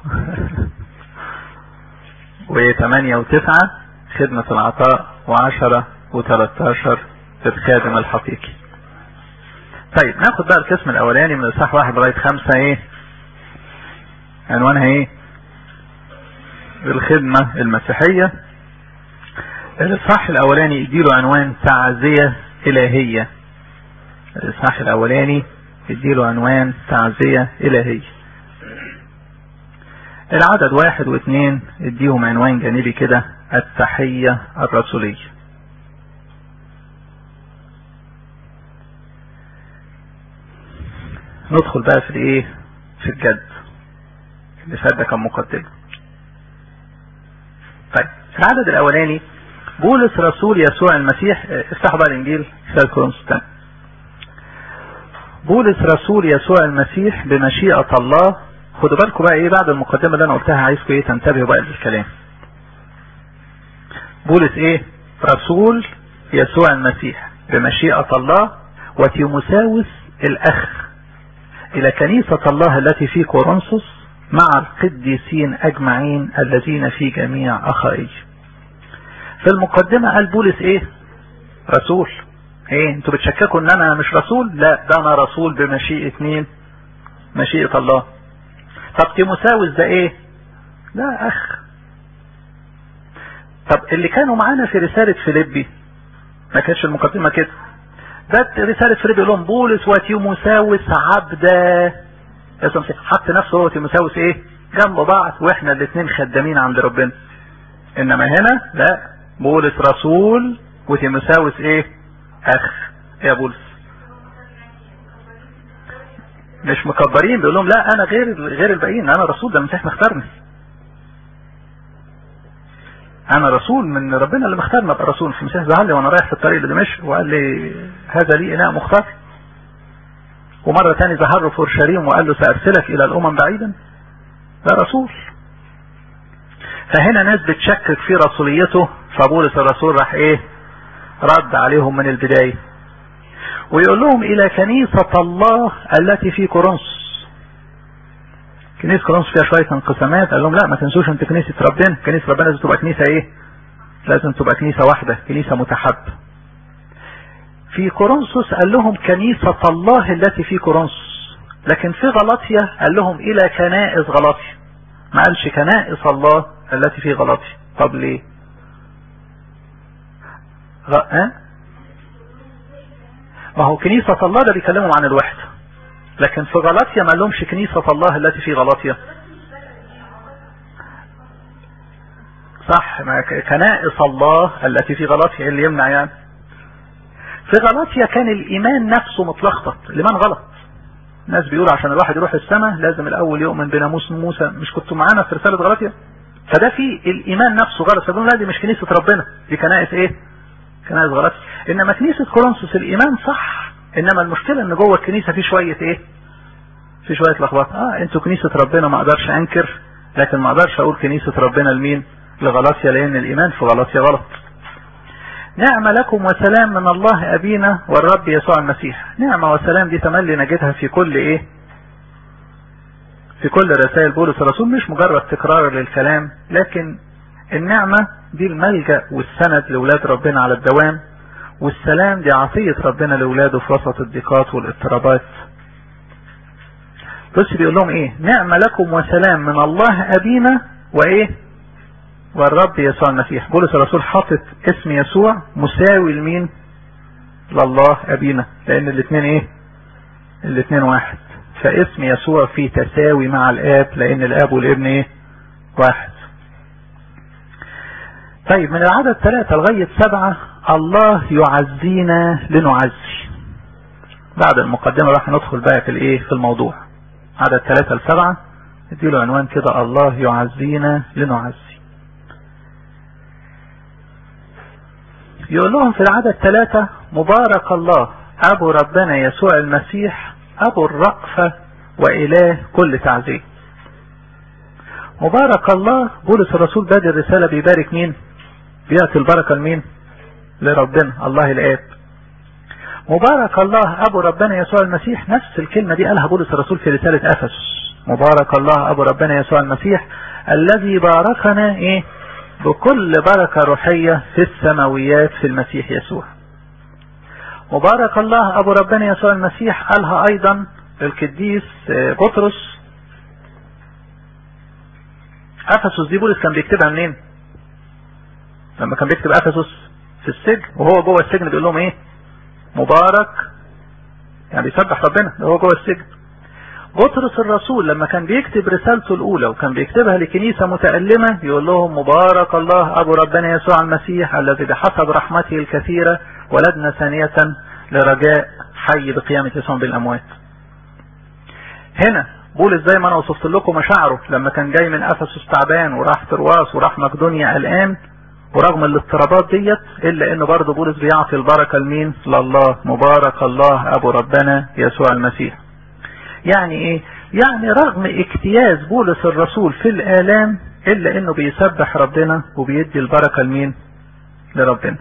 وثمانية وتسعة خدمة العطاء وعشرة وثلاثاشر الخادم الحقيقي طيب ناخد بقى القسم الاولاني من الاصحاح واحد لغاية خمسة ايه عنوانها ايه الخدمة المسيحية الاصحاح الاولاني يديله عنوان تعزية الهية الاصحاح الاولاني يديله عنوان تعزية الهية العدد واحد واثنين يديهم عنوان جانبي كده التحية الرسولية ندخل بقى في الايه في الجد اللي فات ده كان مقدمة طيب في العدد الاولاني بولس رسول يسوع المسيح افتحوا بقى الانجيل رسالة كورنثوس الثاني بولس رسول يسوع المسيح بمشيئة الله خدوا بالكم بقى ايه بعد المقدمة اللي انا قلتها عايزكم ايه تنتبهوا بقى للكلام بولس ايه رسول يسوع المسيح بمشيئة الله وتيموساوس الاخ الى كنيسة الله التي في كورنثوس مع القديسين اجمعين الذين في جميع اخائي في المقدمة قال بولس ايه رسول ايه انتوا بتشككوا ان انا مش رسول لا ده انا رسول بمشيئة مين مشيئة الله طب تيموساوس ده ايه لا اخ طب اللي كانوا معانا في رسالة فيليبي ما كانتش المقدمة كده ده رسالة فيليبي لهم بولس وتيموساوس عبدا حط نفسه هو تيموساوس ايه جنب بعض واحنا الاثنين خدامين عند ربنا انما هنا لا بولس رسول وتيموساوس ايه اخ يا بولس مش مكبرين بيقول لهم لا انا غير غير الباقيين انا رسول ده المسيح مختارني انا رسول من ربنا اللي مختارني ابقى رسول في المسيح ظهر لي وانا رايح في الطريق لدمشق وقال لي هذا لي اناء مختار ومره ثاني ظهر له في اورشليم وقال له سارسلك الى الامم بعيدا ده رسول فهنا ناس بتشكك في رسوليته فبولس الرسول راح ايه رد عليهم من البدايه ويقول لهم الى كنيسة الله التي في كورنثوس كنيسة كورنثوس فيها شوية انقسامات قال لهم لا ما تنسوش انت كنيسة ربنا كنيسة ربنا لازم تبقى كنيسة ايه لازم تبقى كنيسة واحدة كنيسة متحبة في كورنثوس قال لهم كنيسة الله التي في كورنثوس لكن في غلطية قال لهم الى كنائس غلطية ما قالش كنائس الله التي في غلطية طب ليه غ... أه؟ ما هو كنيسة الله ده بيكلمهم عن الوحدة لكن في غلطية ما لهمش كنيسة الله التي في غلطية صح ما كنائس الله التي في غلطية اللي يمنع يعني في غلطية كان الإيمان نفسه متلخبط الإيمان غلط الناس بيقولوا عشان الواحد يروح السماء لازم الأول يؤمن بناموس موسى مش كنتوا معانا في رسالة غلطية فده في الإيمان نفسه غلط فبيقولوا لا دي مش كنيسة ربنا دي كنائس إيه كنائس غلطية انما كنيسة كورنثوس الايمان صح انما المشكلة ان جوه الكنيسة في شوية ايه في شوية لخبطة اه انتوا كنيسة ربنا ما اقدرش انكر لكن ما اقدرش اقول كنيسة ربنا لمين لغلاطيا لان الايمان في غلاطيا غلط نعمة لكم وسلام من الله ابينا والرب يسوع المسيح نعمة وسلام دي تملي نجدها في كل ايه في كل رسائل بولس الرسول مش مجرد تكرار للكلام لكن النعمة دي الملجأ والسند لولاد ربنا على الدوام والسلام دي عطية ربنا لولاده في وسط الضيقات والاضطرابات بص بيقول لهم ايه نعمة لكم وسلام من الله ابينا وايه والرب يسوع المسيح بولس الرسول حاطط اسم يسوع مساوي لمين لله ابينا لان الاثنين ايه الاثنين واحد فاسم يسوع فيه تساوي مع الاب لان الاب والابن ايه واحد طيب من العدد ثلاثة لغاية سبعة الله يعزينا لنعزي بعد المقدمة راح ندخل بقى في الايه في الموضوع عدد ثلاثة لسبعة اديله عنوان كده الله يعزينا لنعزي يقول لهم في العدد ثلاثة مبارك الله ابو ربنا يسوع المسيح ابو الرأفة واله كل تعزيه مبارك الله بولس الرسول بادئ الرسالة بيبارك مين بيأتي البركة لمين لربنا الله الآب مبارك الله أبو ربنا يسوع المسيح نفس الكلمة دي قالها بولس الرسول في رسالة أفسس مبارك الله أبو ربنا يسوع المسيح الذي باركنا إيه بكل بركة روحية في السماويات في المسيح يسوع مبارك الله أبو ربنا يسوع المسيح قالها أيضا القديس بطرس أفسس دي بولس كان بيكتبها منين لما كان بيكتب أفسس في السجن وهو جوه السجن بيقول لهم ايه مبارك يعني بيسبح ربنا هو جوه السجن بطرس الرسول لما كان بيكتب رسالته الاولى وكان بيكتبها لكنيسة متألمة يقول لهم مبارك الله ابو ربنا يسوع المسيح الذي بحسب رحمته الكثيرة ولدنا ثانية لرجاء حي بقيامة يسوع بالاموات هنا بولس زي ما انا وصفت لكم مشاعره لما كان جاي من افسس تعبان وراح ترواس وراح مقدونيا قلقان ورغم الاضطرابات ديت الا انه برضه بولس بيعطي البركة لمين لله مبارك الله ابو ربنا يسوع المسيح يعني ايه يعني رغم اجتياز بولس الرسول في الالام الا انه بيسبح ربنا وبيدي البركة لمين لربنا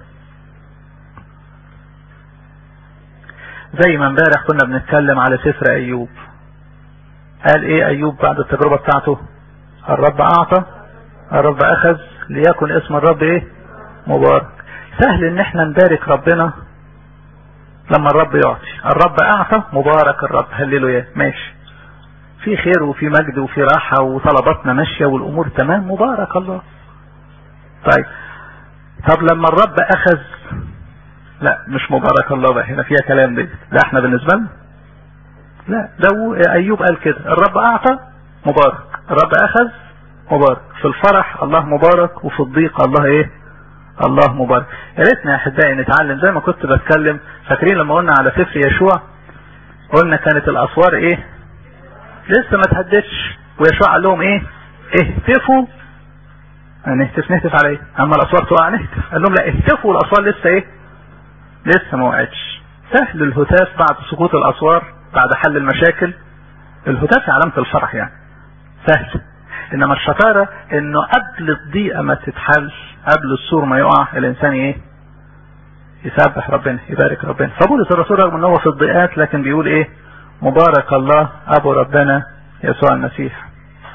زي ما امبارح كنا بنتكلم على سفر ايوب قال ايه ايوب بعد التجربة بتاعته الرب اعطى الرب اخذ ليكن اسم الرب ايه مبارك سهل ان احنا نبارك ربنا لما الرب يعطي الرب اعطى مبارك الرب هللوا يا ماشي في خير وفي مجد وفي راحة وطلباتنا ماشية والامور تمام مبارك الله طيب طب لما الرب اخذ لا مش مبارك الله بقى هنا فيها كلام دي ده احنا بالنسبة لنا لا ده ايوب قال كده الرب اعطى مبارك الرب اخذ مبارك في الفرح الله مبارك وفي الضيق الله ايه الله مبارك يا ريتنا يا احبائي نتعلم زي ما كنت بتكلم فاكرين لما قلنا على سفر يشوع قلنا كانت الاسوار ايه لسه ما تهدتش ويشوع قال لهم ايه اهتفوا نهتف نهتف على ايه اما الاسوار تقع نهتف قال لهم لا اهتفوا الاسوار لسه ايه لسه ما وقعتش سهل الهتاف بعد سقوط الاسوار بعد حل المشاكل الهتاف علامة الفرح يعني سهل انما الشطارة انه قبل الضيقة ما تتحل قبل السور ما يقع الانسان ايه يسبح ربنا يبارك ربنا فبولس الرسول رغم ان هو في الضيقات لكن بيقول ايه مبارك الله ابو ربنا يسوع المسيح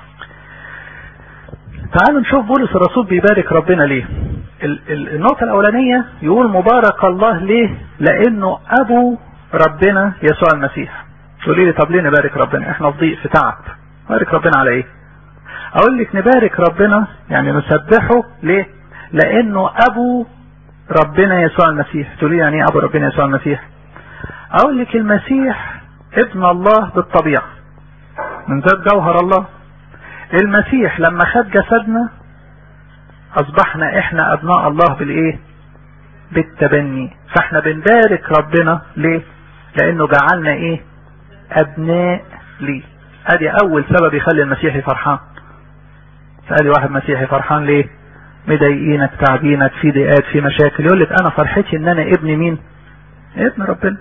تعالوا نشوف بولس الرسول بيبارك ربنا ليه النقطة الاولانية يقول مبارك الله ليه لانه ابو ربنا يسوع المسيح تقولي لي طب ليه نبارك ربنا احنا في ضيق في تعب نبارك ربنا على ايه اقول لك نبارك ربنا يعني نسبحه ليه لانه ابو ربنا يسوع المسيح تقولي يعني ايه ابو ربنا يسوع المسيح اقول لك المسيح ابن الله بالطبيعة من ذات جوهر الله المسيح لما خد جسدنا اصبحنا احنا ابناء الله بالايه بالتبني فاحنا بنبارك ربنا ليه لانه جعلنا ايه ابناء ليه ادي اول سبب يخلي المسيحي فرحان سألي واحد مسيحي فرحان ليه مضايقينك تعبينك في ضيقات في مشاكل يقول لك انا فرحتي ان انا ابن مين ابن ربنا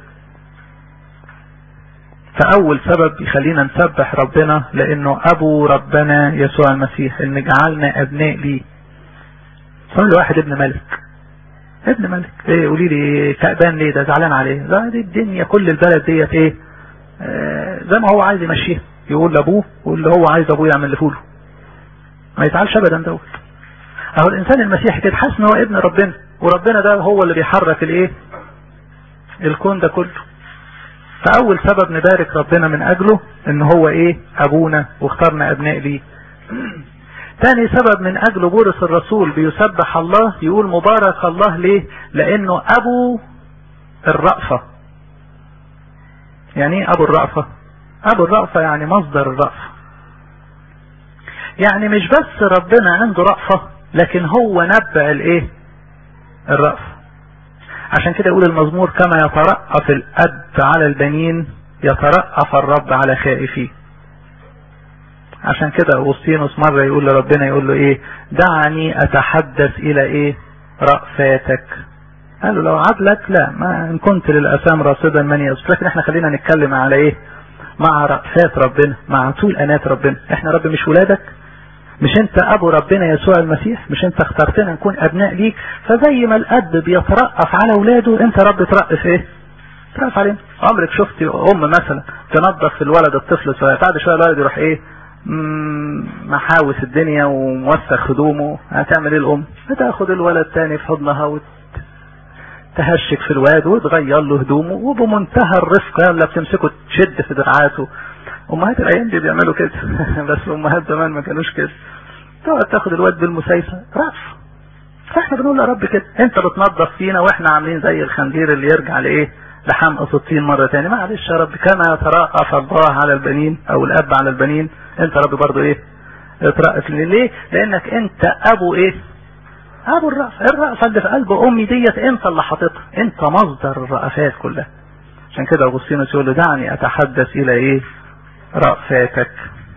فاول سبب يخلينا نسبح ربنا لانه ابو ربنا يسوع المسيح ان جعلنا ابناء ليه صار واحد ابن ملك ابن ملك ايه قولي لي كأبان ليه ده زعلان عليه ده دي الدنيا كل البلد ديت ايه آه زي ما هو عايز يمشيها يقول لابوه واللي هو عايز ابوه يعمل له ما يزعلش ابدا دوت اهو الانسان المسيحي كده حاسس ان هو ابن ربنا وربنا ده هو اللي بيحرك الايه الكون ده كله فاول سبب نبارك ربنا من اجله ان هو ايه ابونا واخترنا ابناء ليه تاني سبب من اجله بولس الرسول بيسبح الله يقول مبارك الله ليه لانه ابو الرأفة يعني ايه ابو الرأفة ابو الرأفة يعني مصدر الرأفة يعني مش بس ربنا عنده رأفة لكن هو نبع الايه الرأفة عشان كده يقول المزمور كما يترأف الأب على البنين يترأف الرب على خائفيه عشان كده أغسطينوس مرة يقول لربنا يقول له ايه دعني اتحدث الى ايه رأفاتك قال له لو عدلك لا ما ان كنت للأسام راصدا من يصف لكن احنا خلينا نتكلم على ايه مع رأفات ربنا مع طول انات ربنا احنا رب مش ولادك مش انت ابو ربنا يسوع المسيح مش انت اخترتنا نكون ابناء ليك فزي ما الاب بيترأف على اولاده انت رب ترأف ايه ترأف علينا عمرك شفت ام مثلا تنظف الولد الطفل صغير بعد شويه الولد يروح ايه محاوس الدنيا وموسخ هدومه هتعمل ايه الام هتاخد الولد تاني في حضنها وتهشك في الواد وتغير له هدومه وبمنتهى الرفق يلا بتمسكه تشد في دراعاته امهات الايام دي بيعملوا كده بس امهات زمان ما كانوش كده تقعد تاخد الواد بالمسايسه رأف فاحنا بنقول يا رب كده انت بتنظف فينا واحنا عاملين زي الخنزير اللي يرجع لايه لحمقى الطين مرة تاني معلش يا رب كما يترأف الله على البنين او الاب على البنين انت يا رب برضو ايه اترأف ليه لانك انت ابو ايه ابو الرأفة الرأفة اللي في قلب امي ديت انت اللي حاططها انت مصدر الرأفات كلها عشان كده اغسطينوس يقول له دعني اتحدث الى ايه رأفاتك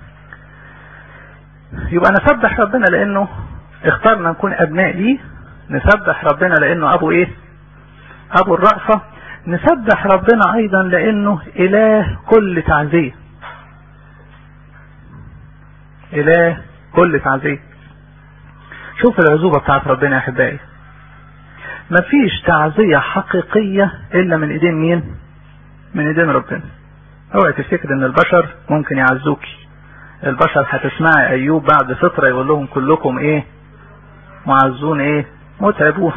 يبقى نسبح ربنا لانه اخترنا نكون ابناء ليه نسبح ربنا لانه ابو ايه ابو الرأفة نسبح ربنا ايضا لانه اله كل تعزية اله كل تعزية شوف العزوبة بتاعت ربنا يا احبائي مفيش تعزية حقيقية الا من ايدين مين من ايدين ربنا اوعي تفتكر ان البشر ممكن يعزوكي البشر هتسمعي ايوب بعد فترة يقول لهم كلكم ايه معزون ايه متعبون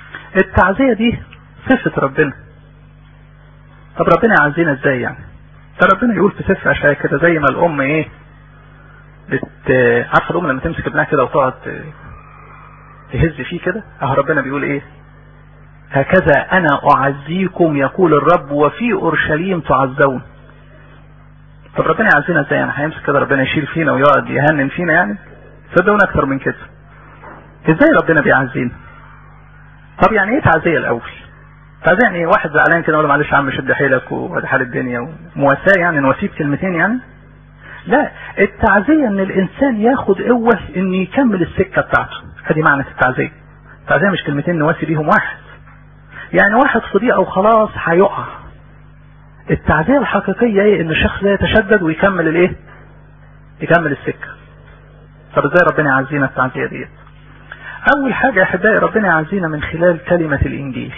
التعزية دي صفة ربنا طب ربنا يعزينا ازاي يعني فربنا يقول في سفر اشعياء كده زي ما الام ايه بت عارفه الام لما تمسك ابنها كده وتقعد تهز فيه كده اهو ربنا بيقول ايه هكذا انا اعزيكم يقول الرب وفي اورشليم تعزون طب ربنا يعزينا ازاي يعني هيمسك كده ربنا يشيل فينا ويقعد يهنن فينا يعني صدقونا اكتر من كده ازاي ربنا بيعزينا طب يعني ايه تعزيه الاول تعزيه يعني ايه واحد زعلان كده يقول له معلش يا عم شد حيلك وادي حال الدنيا ومواساه يعني نواسيه كلمتين يعني لا التعزيه ان الانسان ياخد قوه ان يكمل السكه بتاعته ادي معنى التعزيه التعزيه مش كلمتين نواسي بيهم واحد يعني واحد في ضيقه وخلاص هيقع التعزيه الحقيقيه ايه ان الشخص ده يتشدد ويكمل الايه يكمل السكه طب ازاي ربنا يعزينا التعزيه ديت اول حاجه يا احبائي ربنا يعزينا من خلال كلمه الانجيل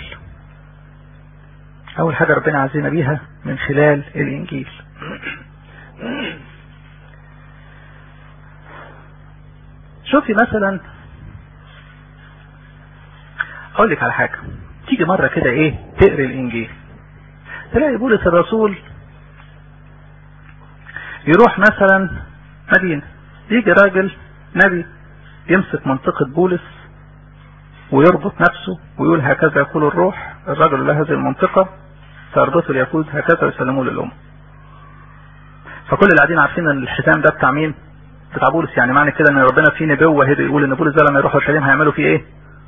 اول حاجه ربنا يعزينا بيها من خلال الانجيل شوفي مثلا اقول لك على حاجه تيجي مره كده ايه تقري الانجيل تلاقي بولس الرسول يروح مثلا مدينه يجي راجل نبي يمسك منطقة بولس ويربط نفسه ويقول هكذا يقول الروح الرجل له هذه المنطقة فيربطه اليهود هكذا ويسلموه للأمة فكل اللي قاعدين عارفين ان الحزام ده بتاع مين بتاع بولس يعني معنى كده ان ربنا فيه نبوة هنا يقول ان بولس ده لما يروح اورشليم هيعملوا فيه ايه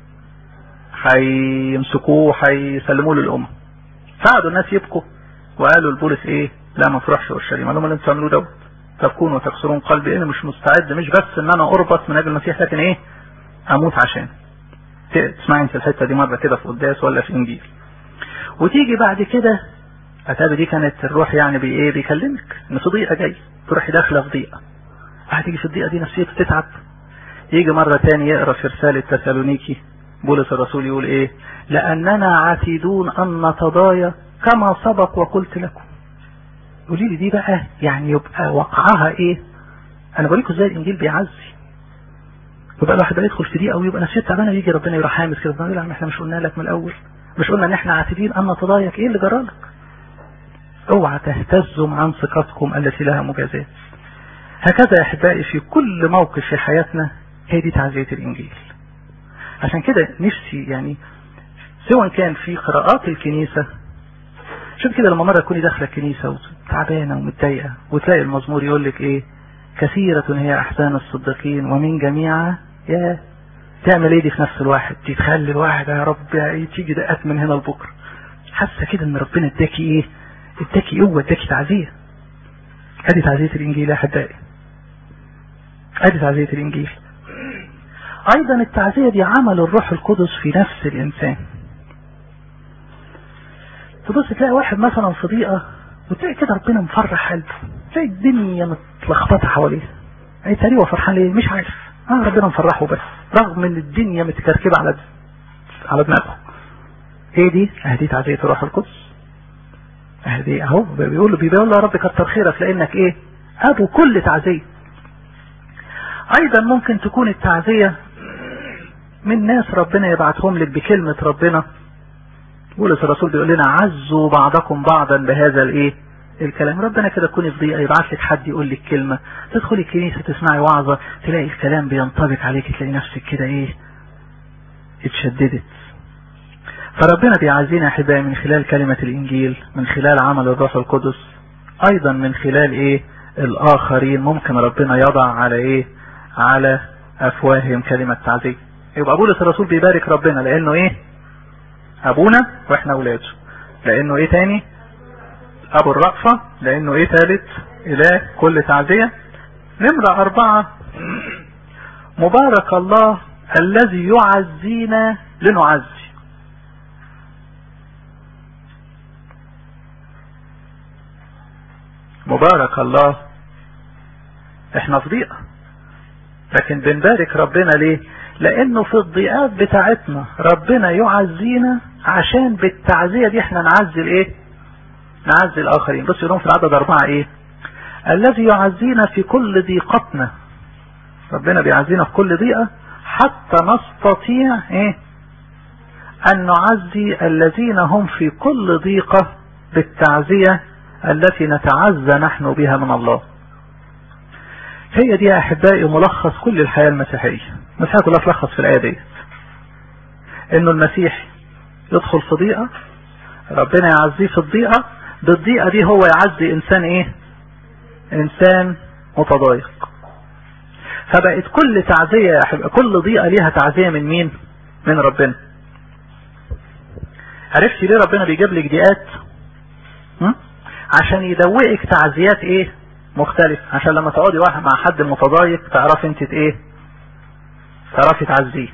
هيمسكوه هيسلموه للأمة فقعدوا الناس يبكوا وقالوا لبولس ايه لا ما تروحش اورشليم قال لهم اللي انتوا بتعملوه دوت تبكون وتكسرون قلبي انا مش مستعد مش بس ان انا اربط من اجل المسيح لكن ايه اموت عشان تسمعي انت الحته دي مره كده في قداس ولا في انجيل وتيجي بعد كده اتابي دي كانت الروح يعني بي ايه بيكلمك ان في ضيقه جاي تروحي داخله في ضيقه هتيجي في الضيقه دي نفسيته تتعب يجي مره تاني يقرا في رساله تسالونيكي بولس الرسول يقول ايه لاننا عتيدون ان نتضايق كما سبق وقلت لكم قولي لي دي بقى يعني يبقى وقعها ايه انا بوريكم ازاي الانجيل بيعزي يبقى الواحد بقى يدخل في دي او يبقى نفسيته تعبانه يجي ربنا يروح حامس كده يقول لهم احنا مش قلنا لك من الاول مش قلنا ان احنا عاتدين ان نتضايق ايه اللي جرالك اوعى تهتزوا عن ثقتكم التي لها مجازات هكذا يا احبائي في كل موقف في حياتنا هي دي تعزيه الانجيل عشان كده نفسي يعني سواء كان في قراءات الكنيسه شوف كده لما مرة تكوني داخلة الكنيسة وتعبانة ومتضايقة وتلاقي المزمور يقول لك ايه كثيرة هي احزان الصديقين ومن جميعها يا تعمل ايه دي في نفس الواحد تخلي الواحد يا رب ايه تيجي دقات من هنا لبكره حاسه كده ان ربنا اداكي ايه اداكي قوه اداكي تعزيه ادي تعزيه الانجيل يا احبائي ادي تعزيه الانجيل ايضا التعزيه دي عمل الروح القدس في نفس الانسان تبص تلاقي واحد مثلا في ضيقه وتلاقي كده ربنا مفرح قلبه تلاقي الدنيا متلخبطه حواليه اي تقريبا فرحان ليه مش عارف اه ربنا مفرحه بس رغم ان الدنيا متكركبه على على دماغه ايه دي اهدي تعزيه الروح القدس اهدي اهو بيقول له بيقول له يا رب كتر خيرك لانك ايه ابو كل تعزيه ايضا ممكن تكون التعزيه من ناس ربنا يبعتهم لك بكلمه ربنا بولس الرسول بيقول لنا عزوا بعضكم بعضا بهذا الايه الكلام ربنا كده تكوني في ضيقه يبعت لك حد يقول لك كلمه تدخلي الكنيسه تسمعي وعظه تلاقي الكلام بينطبق عليك تلاقي نفسك كده ايه اتشددت فربنا بيعزينا يا احبائي من خلال كلمه الانجيل من خلال عمل الروح القدس ايضا من خلال ايه الاخرين ممكن ربنا يضع على ايه على افواههم كلمه تعزيه يبقى بولس الرسول بيبارك ربنا لانه ايه ابونا واحنا اولاده لانه ايه تاني ابو الرأفة لانه ايه تالت اله كل تعزية نمرة اربعة مبارك الله الذي يعزينا لنعزي مبارك الله احنا في ضيقة لكن بنبارك ربنا ليه لانه في الضيقات بتاعتنا ربنا يعزينا عشان بالتعزية دي احنا نعزي الايه نعزي الاخرين بص يقولون في العدد اربعة ايه الذي يعزينا في كل ضيقتنا ربنا بيعزينا في كل ضيقة حتى نستطيع ايه ان نعزي الذين هم في كل ضيقة بالتعزية التي نتعزى نحن بها من الله هي دي يا احبائي ملخص كل الحياة المسيحية المسيحية كلها تلخص في الآية دي انه المسيح يدخل في ضيقة ربنا يعزيه في الضيقة بالضيقة دي هو يعزي انسان ايه انسان متضايق فبقت كل تعزية يا احبائي كل ضيقة ليها تعزية من مين من ربنا عرفت ليه ربنا بيجيب لك ضيقات عشان يدوقك تعزيات ايه مختلف عشان لما تقعدي واحد مع حد متضايق تعرفي انت ايه تعرفي تعزيه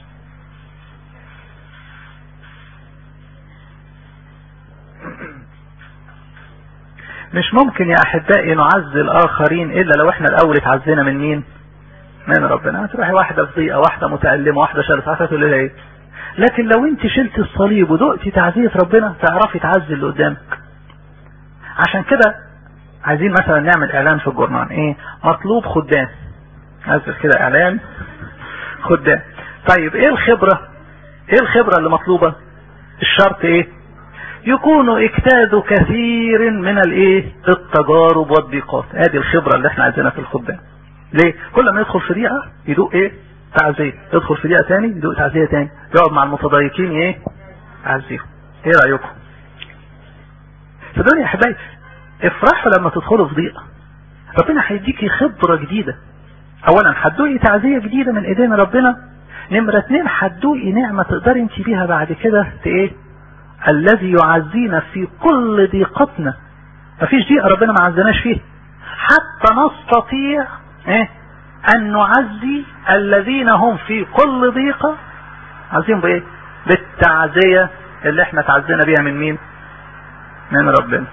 مش ممكن يا احبائي نعزي الاخرين الا لو احنا الاول اتعزينا من مين من ربنا تروحي واحدة في ضيقة واحدة متألمة واحدة شالت عفا تقول لها ايه لكن لو انت شلت الصليب ودقتي تعزية ربنا تعرفي تعزي اللي قدامك عشان كده عايزين مثلا نعمل اعلان في الجورنال ايه مطلوب خدام نزل كده اعلان خدام طيب ايه الخبرة ايه الخبرة اللي مطلوبة الشرط ايه يكونوا اجتازوا كثير من الايه التجارب والضيقات ادي الخبرة اللي احنا عايزينها في الخدام ليه كل ما يدخل في دقيقة يدوق ايه تعزية يدخل في دقيقة تاني يدوق تعزية تاني يقعد مع المتضايقين ايه تعزيهم ايه رأيكم صدقوني يا احبائي افرحوا لما تدخلوا في ضيقة ربنا هيديكي خبرة جديدة اولا هتدوقي تعزية جديدة من ايدين ربنا نمرة اتنين هتدوقي نعمة تقدري انت بيها بعد كده ايه الذي يعزينا في كل ضيقتنا مفيش ضيقة ربنا ما عزناش فيه حتى نستطيع ايه ان نعزي الذين هم في كل ضيقة عايزين بايه بالتعزية اللي احنا تعزينا بيها من مين من ربنا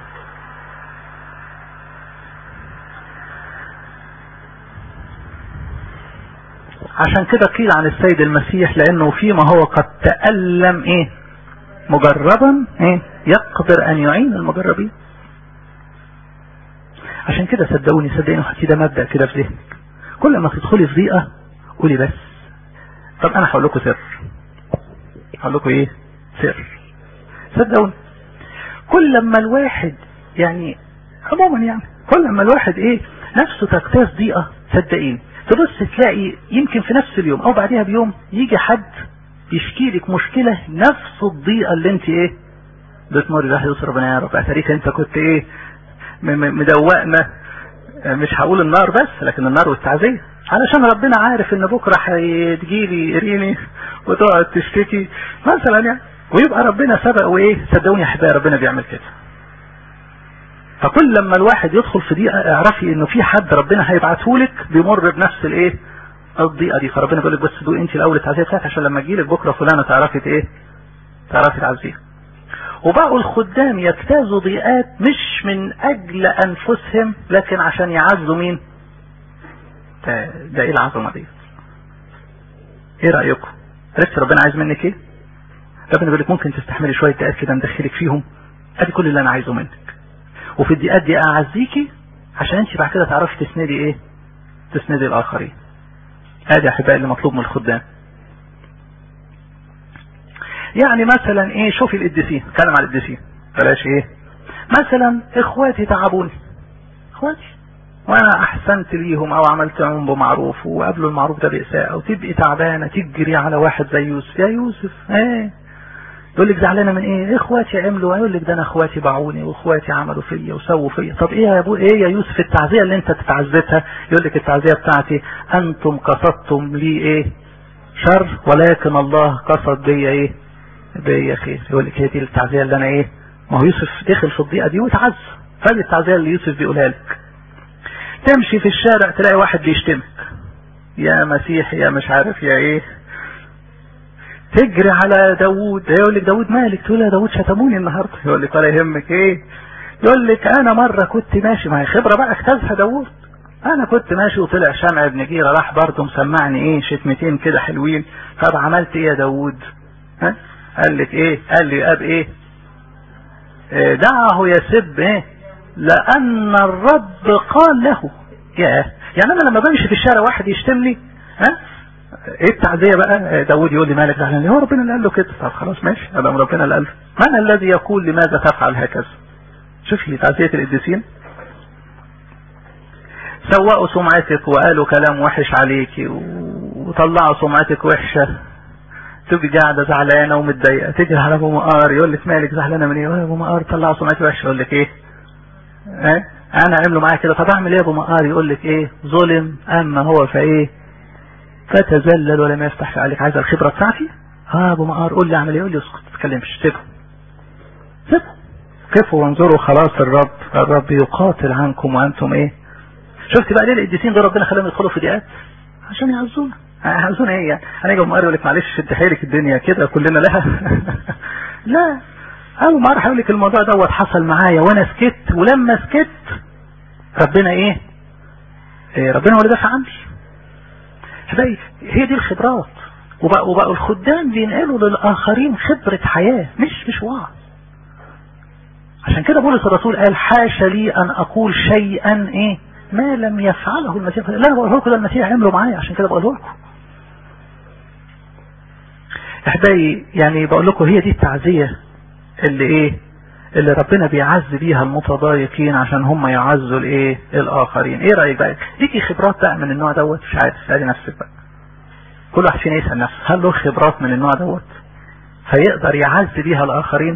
عشان كده قيل عن السيد المسيح لانه فيما هو قد تألم ايه مجربا ايه يقدر ان يعين المجربين عشان كده صدقوني صدقوني حتى ده مبدأ كده في ذهنك كل ما تدخلي في ضيقة قولي بس طب انا هقول لكم سر هقول لكم ايه سر صدقوني كل لما الواحد يعني عموما يعني كل لما الواحد ايه نفسه تجتاز ضيقة صدقيني تبص تلاقي يمكن في نفس اليوم او بعدها بيوم يجي حد يشكي لك مشكلة نفس الضيقة اللي انت ايه بتمر بها يسر ربنا يا رب اتاريك انت كنت ايه مدوقنا مش هقول النار بس لكن النار والتعزية علشان ربنا عارف ان بكرة هتجيلي يريني وتقعد تشتكي مثلا يعني ويبقى ربنا سبق وايه صدقوني يا احبائي ربنا بيعمل كده فكل لما الواحد يدخل في ضيقه اعرفي انه في حد ربنا هيبعته لك بيمر بنفس الايه الضيقه دي فربنا بيقول لك بس دوق انت الاول التعزيه بتاعتك عشان لما تجي لك بكره فلانه تعرفي ايه تعرفي تعزيها وبقوا الخدام يجتازوا ضيقات مش من اجل انفسهم لكن عشان يعزوا مين ده, ده ايه العظمه دي ايه رايكم عرفت ربنا عايز منك ايه ربنا بيقول لك ممكن تستحملي شويه دقات كده ندخلك فيهم ادي كل اللي انا عايزه منك وفي الدقات دي اعزيكي عشان انت بعد كده تعرفي تسندي ايه تسندي الاخرين ادي يا احبائي اللي مطلوب من الخدام يعني مثلا ايه شوفي القديسين اتكلم على القديسين بلاش ايه مثلا اخواتي تعبوني اخواتي وانا احسنت ليهم او عملت لهم بمعروف وقابلوا المعروف ده باساءة وتبقي تعبانه تجري على واحد زي يوسف يا يوسف ايه يقول لك زعلانه من ايه اخواتي عملوا يقول لك ده انا اخواتي باعوني واخواتي عملوا فيا وسووا فيا طب ايه يا ابو ايه يا يوسف التعزيه اللي انت تتعزتها يقول لك التعزيه بتاعتي انتم قصدتم لي ايه شر ولكن الله قصد بيا ايه بيا خير يقول لك هي دي التعزيه اللي انا ايه ما هو يوسف دخل في الضيقه دي وتعز فدي التعزيه اللي يوسف بيقولها لك تمشي في الشارع تلاقي واحد بيشتمك يا مسيح يا مش عارف يا ايه تجري على داوود يقول لك داوود مالك تقول يا داوود شتموني النهارده يقول لك ولا يهمك ايه يقول لك انا مره كنت ماشي ما هي خبره بقى اجتازها داوود انا كنت ماشي وطلع شمع ابن جيره راح برضه مسمعني ايه شتمتين كده حلوين طب عملت ايه يا داوود ها قال لك ايه قال لي اب ايه, إيه دعه يسب ايه لان الرب قال له يا يعني انا لما بمشي في الشارع واحد يشتمني ها ايه التعزيه بقى داود يقول لي مالك زعلان هو ربنا اللي قال له كده طب خلاص ماشي ادام ربنا اللي قال له من الذي يقول لماذا تفعل هكذا شوفي تعزية القديسين سوقوا سمعتك وقالوا كلام وحش عليك وطلعوا سمعتك وحشة تبقي قاعدة زعلانة ومتضايقة تيجي على ابو مقار يقول لك مالك زعلانة من ايه يا ابو مقار طلعوا سمعتك وحشة يقول لك ايه اه انا عملوا معايا كده طب اعمل ايه يا ابو مقار يقول لك ايه ظلم اما هو فايه فتذلل ولم يفتح عليك عايز الخبرة بتاعتي اه ابو مقار قول لي اعمل ايه يقول لي اسكت ما تتكلمش سيبه سيبه كفوا وانظروا خلاص الرب الرب يقاتل عنكم وانتم ايه شفت بقى ليه القديسين دول ربنا خلاهم يدخلوا في ضيقات عشان يعزونا يعزونا ايه يعني انا اجي مقر يقول لك معلش شد حيلك الدنيا كده كلنا لها لا اول مره هقول لك الموضوع دوت حصل معايا وانا سكت ولما سكت ربنا ايه, إيه ربنا هو اللي دافع عني هتلاقي هي دي الخبرات وبقى وبقوا الخدام بينقلوا للاخرين خبرة حياة مش مش وعظ عشان كده بولس الرسول قال حاشا لي ان اقول شيئا ايه ما لم يفعله المسيح لا بقوله لكم ده المسيح عمله معايا عشان كده بقوله لكم احبائي يعني بقول لكم هي دي التعزية اللي ايه اللي ربنا بيعز بيها المتضايقين عشان هم يعزوا الايه الاخرين ايه رايك بقى ليكي خبرات بقى من النوع دوت مش عارف اسالي نفسك بقى كل واحد فينا يسال نفسه هل له خبرات من النوع دوت هيقدر يعز بيها الاخرين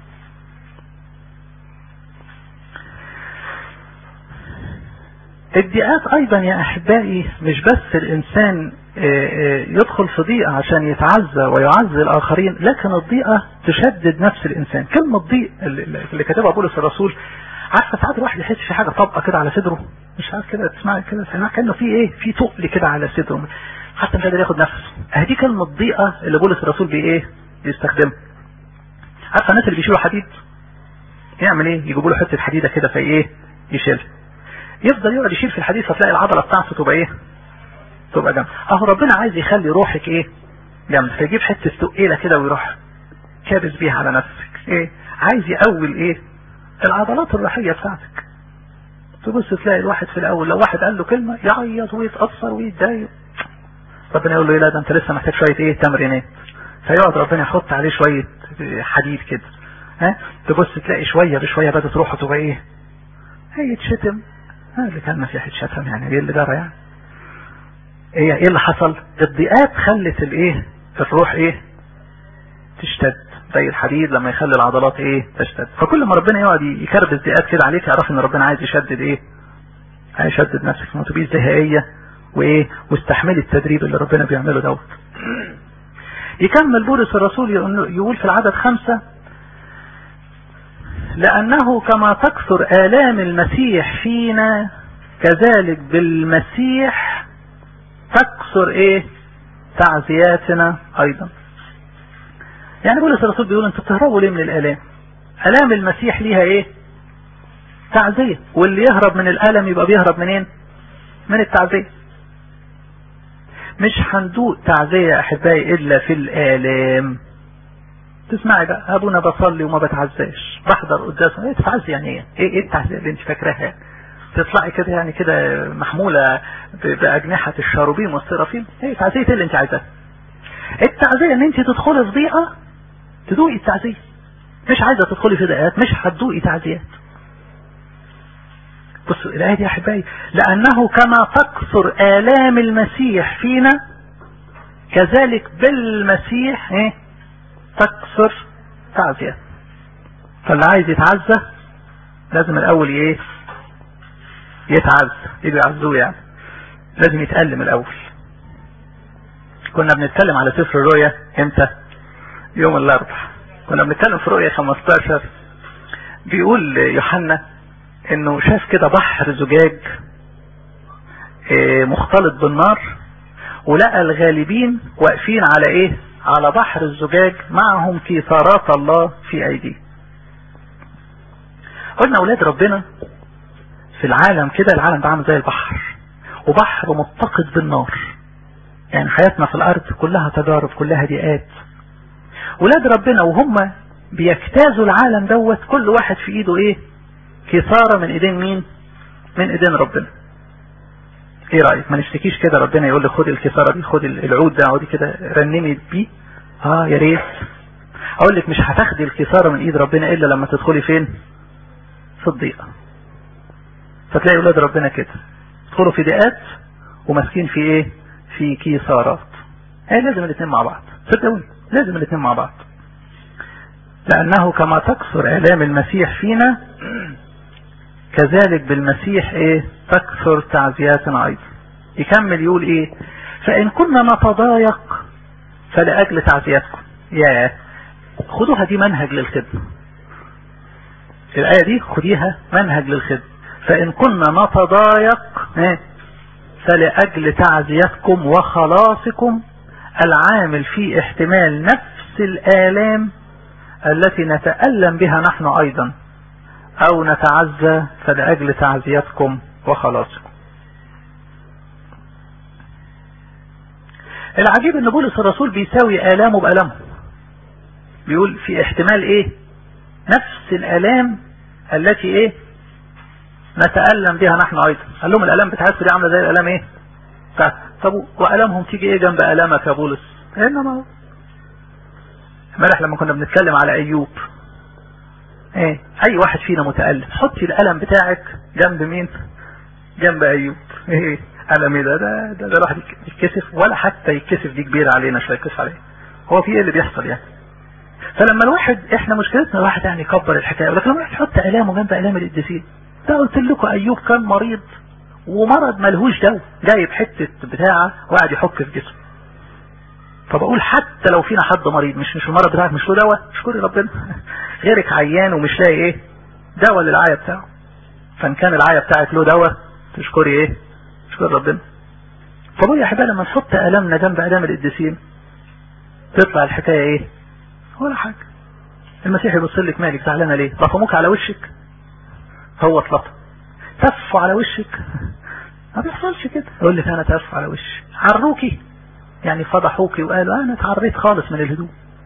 الضيقات ايضا يا احبائي مش بس الانسان يدخل في ضيقة عشان يتعزى ويعزي الاخرين لكن الضيقة تشدد نفس الانسان كلمة ضيق اللي كتبها بولس الرسول عارفه ساعات الواحد يحس في حاجة طبقة كده على صدره مش عارف كده تسمع كده سمع كانه في ايه في تقل كده على صدره حتى مش قادر ياخد نفسه اهي دي كلمة ضيقة اللي بولس الرسول بي ايه بيستخدمها عارفه الناس اللي بيشيلوا حديد يعمل ايه يجيبوا له حته حديده كده في ايه يشيلها يفضل يقعد يشيل في الحديث فتلاقي العضلة بتاعته تبقى ايه تبقى جنب اهو ربنا عايز يخلي روحك ايه جنب فيجيب حتة تقيلة كده ويروح كابس بيها على نفسك ايه عايز يقول ايه العضلات الروحية بتاعتك تبص تلاقي الواحد في الاول لو واحد قال له كلمة يعيط ويتأثر ويتضايق ربنا يقول له ايه لا ده انت لسه محتاج شوية ايه تمرينات فيقعد ربنا يحط عليه شوية حديد كده ها تبص تلاقي شوية بشوية بدأت روحه تبقى ايه هي تشتم اللي كان مسيح اتشتم يعني ايه اللي جرى يعني ايه ايه اللي حصل الضيقات خلت الايه الروح ايه تشتد زي الحديد لما يخلي العضلات ايه تشتد فكل ما ربنا يقعد يكربس ضيقات كده عليك اعرف ان ربنا عايز يشدد ايه عايز يشدد نفسك ما تبقيش زهقيه وايه واستحملي التدريب اللي ربنا بيعمله دوت يكمل بولس الرسول يقول في العدد خمسة لأنه كما تكثر آلام المسيح فينا كذلك بالمسيح تكثر ايه تعزياتنا ايضا يعني بولس الرسول بيقول انتوا بتهربوا ليه من الالام الام المسيح ليها ايه تعزية واللي يهرب من الالم يبقى بيهرب منين من التعزية مش هندوق تعزية يا احبائي الا في الالام تسمعي بقى ابونا بصلي وما بتعزاش بحضر قداسه ايه تتعزي يعني ايه ايه, إيه التعزية اللي انت فاكراها تطلعي كده يعني كده محمولة بأجنحة الشاروبيم والسرافيم ايه تعزية اللي انت عايزاها التعزية ان انت تدخلي في ضيقة تدوقي التعزية مش عايزة تدخلي في ضيقات مش هتدوقي تعزيات بصوا الآية دي يا أحبائي لأنه كما تكثر آلام المسيح فينا كذلك بالمسيح ايه تكثر تعزيات فاللي عايز يتعزى لازم الأول ايه يتعز يبقى يعزوه يعني لازم يتألم الأول كنا بنتكلم على سفر الرؤيا امتى يوم الاربع كنا بنتكلم في رؤيا 15 بيقول يوحنا انه شاف كده بحر زجاج مختلط بالنار ولقى الغالبين واقفين على ايه على بحر الزجاج معهم كيثارات الله في ايديه قلنا اولاد ربنا في العالم كده العالم ده عامل زي البحر وبحر متقد بالنار يعني حياتنا في الارض كلها تجارب كلها ضيقات ولاد ربنا وهم بيجتازوا العالم دوت كل واحد في ايده ايه كثارة من ايدين مين من ايدين ربنا ايه رأيك ما نشتكيش كده ربنا يقول لي خد الكثارة دي خد العود ده اقعدي كده رنمي بيه اه يا ريت اقول لك مش هتاخدي الكثارة من ايد ربنا الا لما تدخلي فين في الضيقة فتلاقي ولاد ربنا كده يدخلوا في ضيقات وماسكين في ايه في كيسارات هي لازم الاثنين مع بعض صدقوني لازم الاثنين مع بعض لانه كما تكثر الام المسيح فينا كذلك بالمسيح ايه تكثر تعزياتنا ايضا يكمل يقول ايه فان كنا نتضايق فلاجل تعزياتكم يا خدوها دي منهج للخدمه الايه دي خديها منهج للخدمه فان كنا نتضايق ايه فلأجل تعزيتكم وخلاصكم العامل في احتمال نفس الآلام التي نتألم بها نحن أيضا أو نتعزى فلأجل تعزيتكم وخلاصكم العجيب ان بولس الرسول بيساوي آلامه بآلامه بيقول في احتمال ايه نفس الآلام التي ايه نتألم بها نحن ايضا قال لهم الالام بتاعتكم دي عامله زي الالام ايه بتاعت طب والامهم تيجي ايه جنب الامك يا بولس انما امبارح لما كنا بنتكلم على ايوب ايه اي واحد فينا متألم حطي الالم بتاعك جنب مين جنب ايوب ايه الم ايه ده ده ده, ده الواحد يتكسف ولا حتى يتكسف دي كبيره علينا مش هيتكسف عليه هو في ايه اللي بيحصل يعني فلما الواحد احنا مشكلتنا الواحد يعني يكبر الحكايه لكن لما الواحد يحط الامه جنب الام القديسين ده قلت لكم ايوب كان مريض ومرض ملهوش دواء جايب حته بتاعه وقاعد يحك في جسمه فبقول حتى لو فينا حد مريض مش مش المرض بتاعك مش له دواء اشكري ربنا غيرك عيان ومش لاقي ايه دواء للعيا بتاعه فان كان العيا بتاعك له دواء تشكري ايه تشكري ربنا فبقول يا حبايبي لما نحط الامنا جنب الام القديسين تطلع الحكايه ايه ولا حاجه المسيح يبص لك مالك زعلانه ليه رقموك على وشك هو اتلطم تف على وشك ما بيحصلش كده يقول لك انا تف على وشي عروكي يعني فضحوكي وقالوا انا اتعريت خالص من الهدوء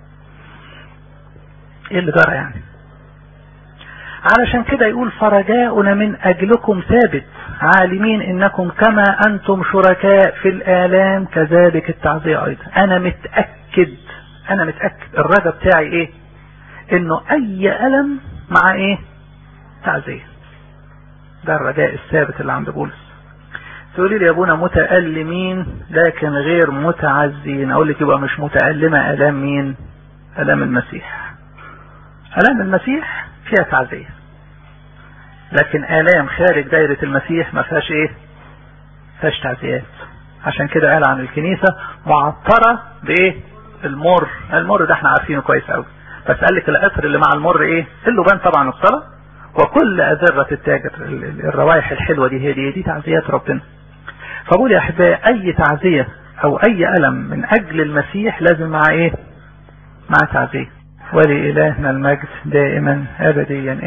ايه اللي جرى يعني علشان كده يقول فرجاؤنا من اجلكم ثابت عالمين انكم كما انتم شركاء في الالام كذلك التعزية ايضا انا متأكد انا متأكد الرجا بتاعي ايه انه اي الم مع ايه تعزية ده الرجاء الثابت اللي عند بولس تقولي لي يا ابونا متألمين لكن غير متعزين اقول لك يبقى مش متألمة الام مين الام المسيح الام المسيح فيها تعزية لكن الام خارج دايرة المسيح ما فيهاش ايه فيهاش تعزيات عشان كده قال عن الكنيسة معطرة بايه المر المر ده احنا عارفينه كويس قوي بس قال لك العطر اللي مع المر ايه اللبان طبعا الصلاة وكل أذرة التاجر الروائح الحلوة دي هي دي, دي تعزيات ربنا فبقول يا أحبائي أي تعزية أو أي ألم من أجل المسيح لازم مع إيه مع تعزية ولإلهنا المجد دائما أبديا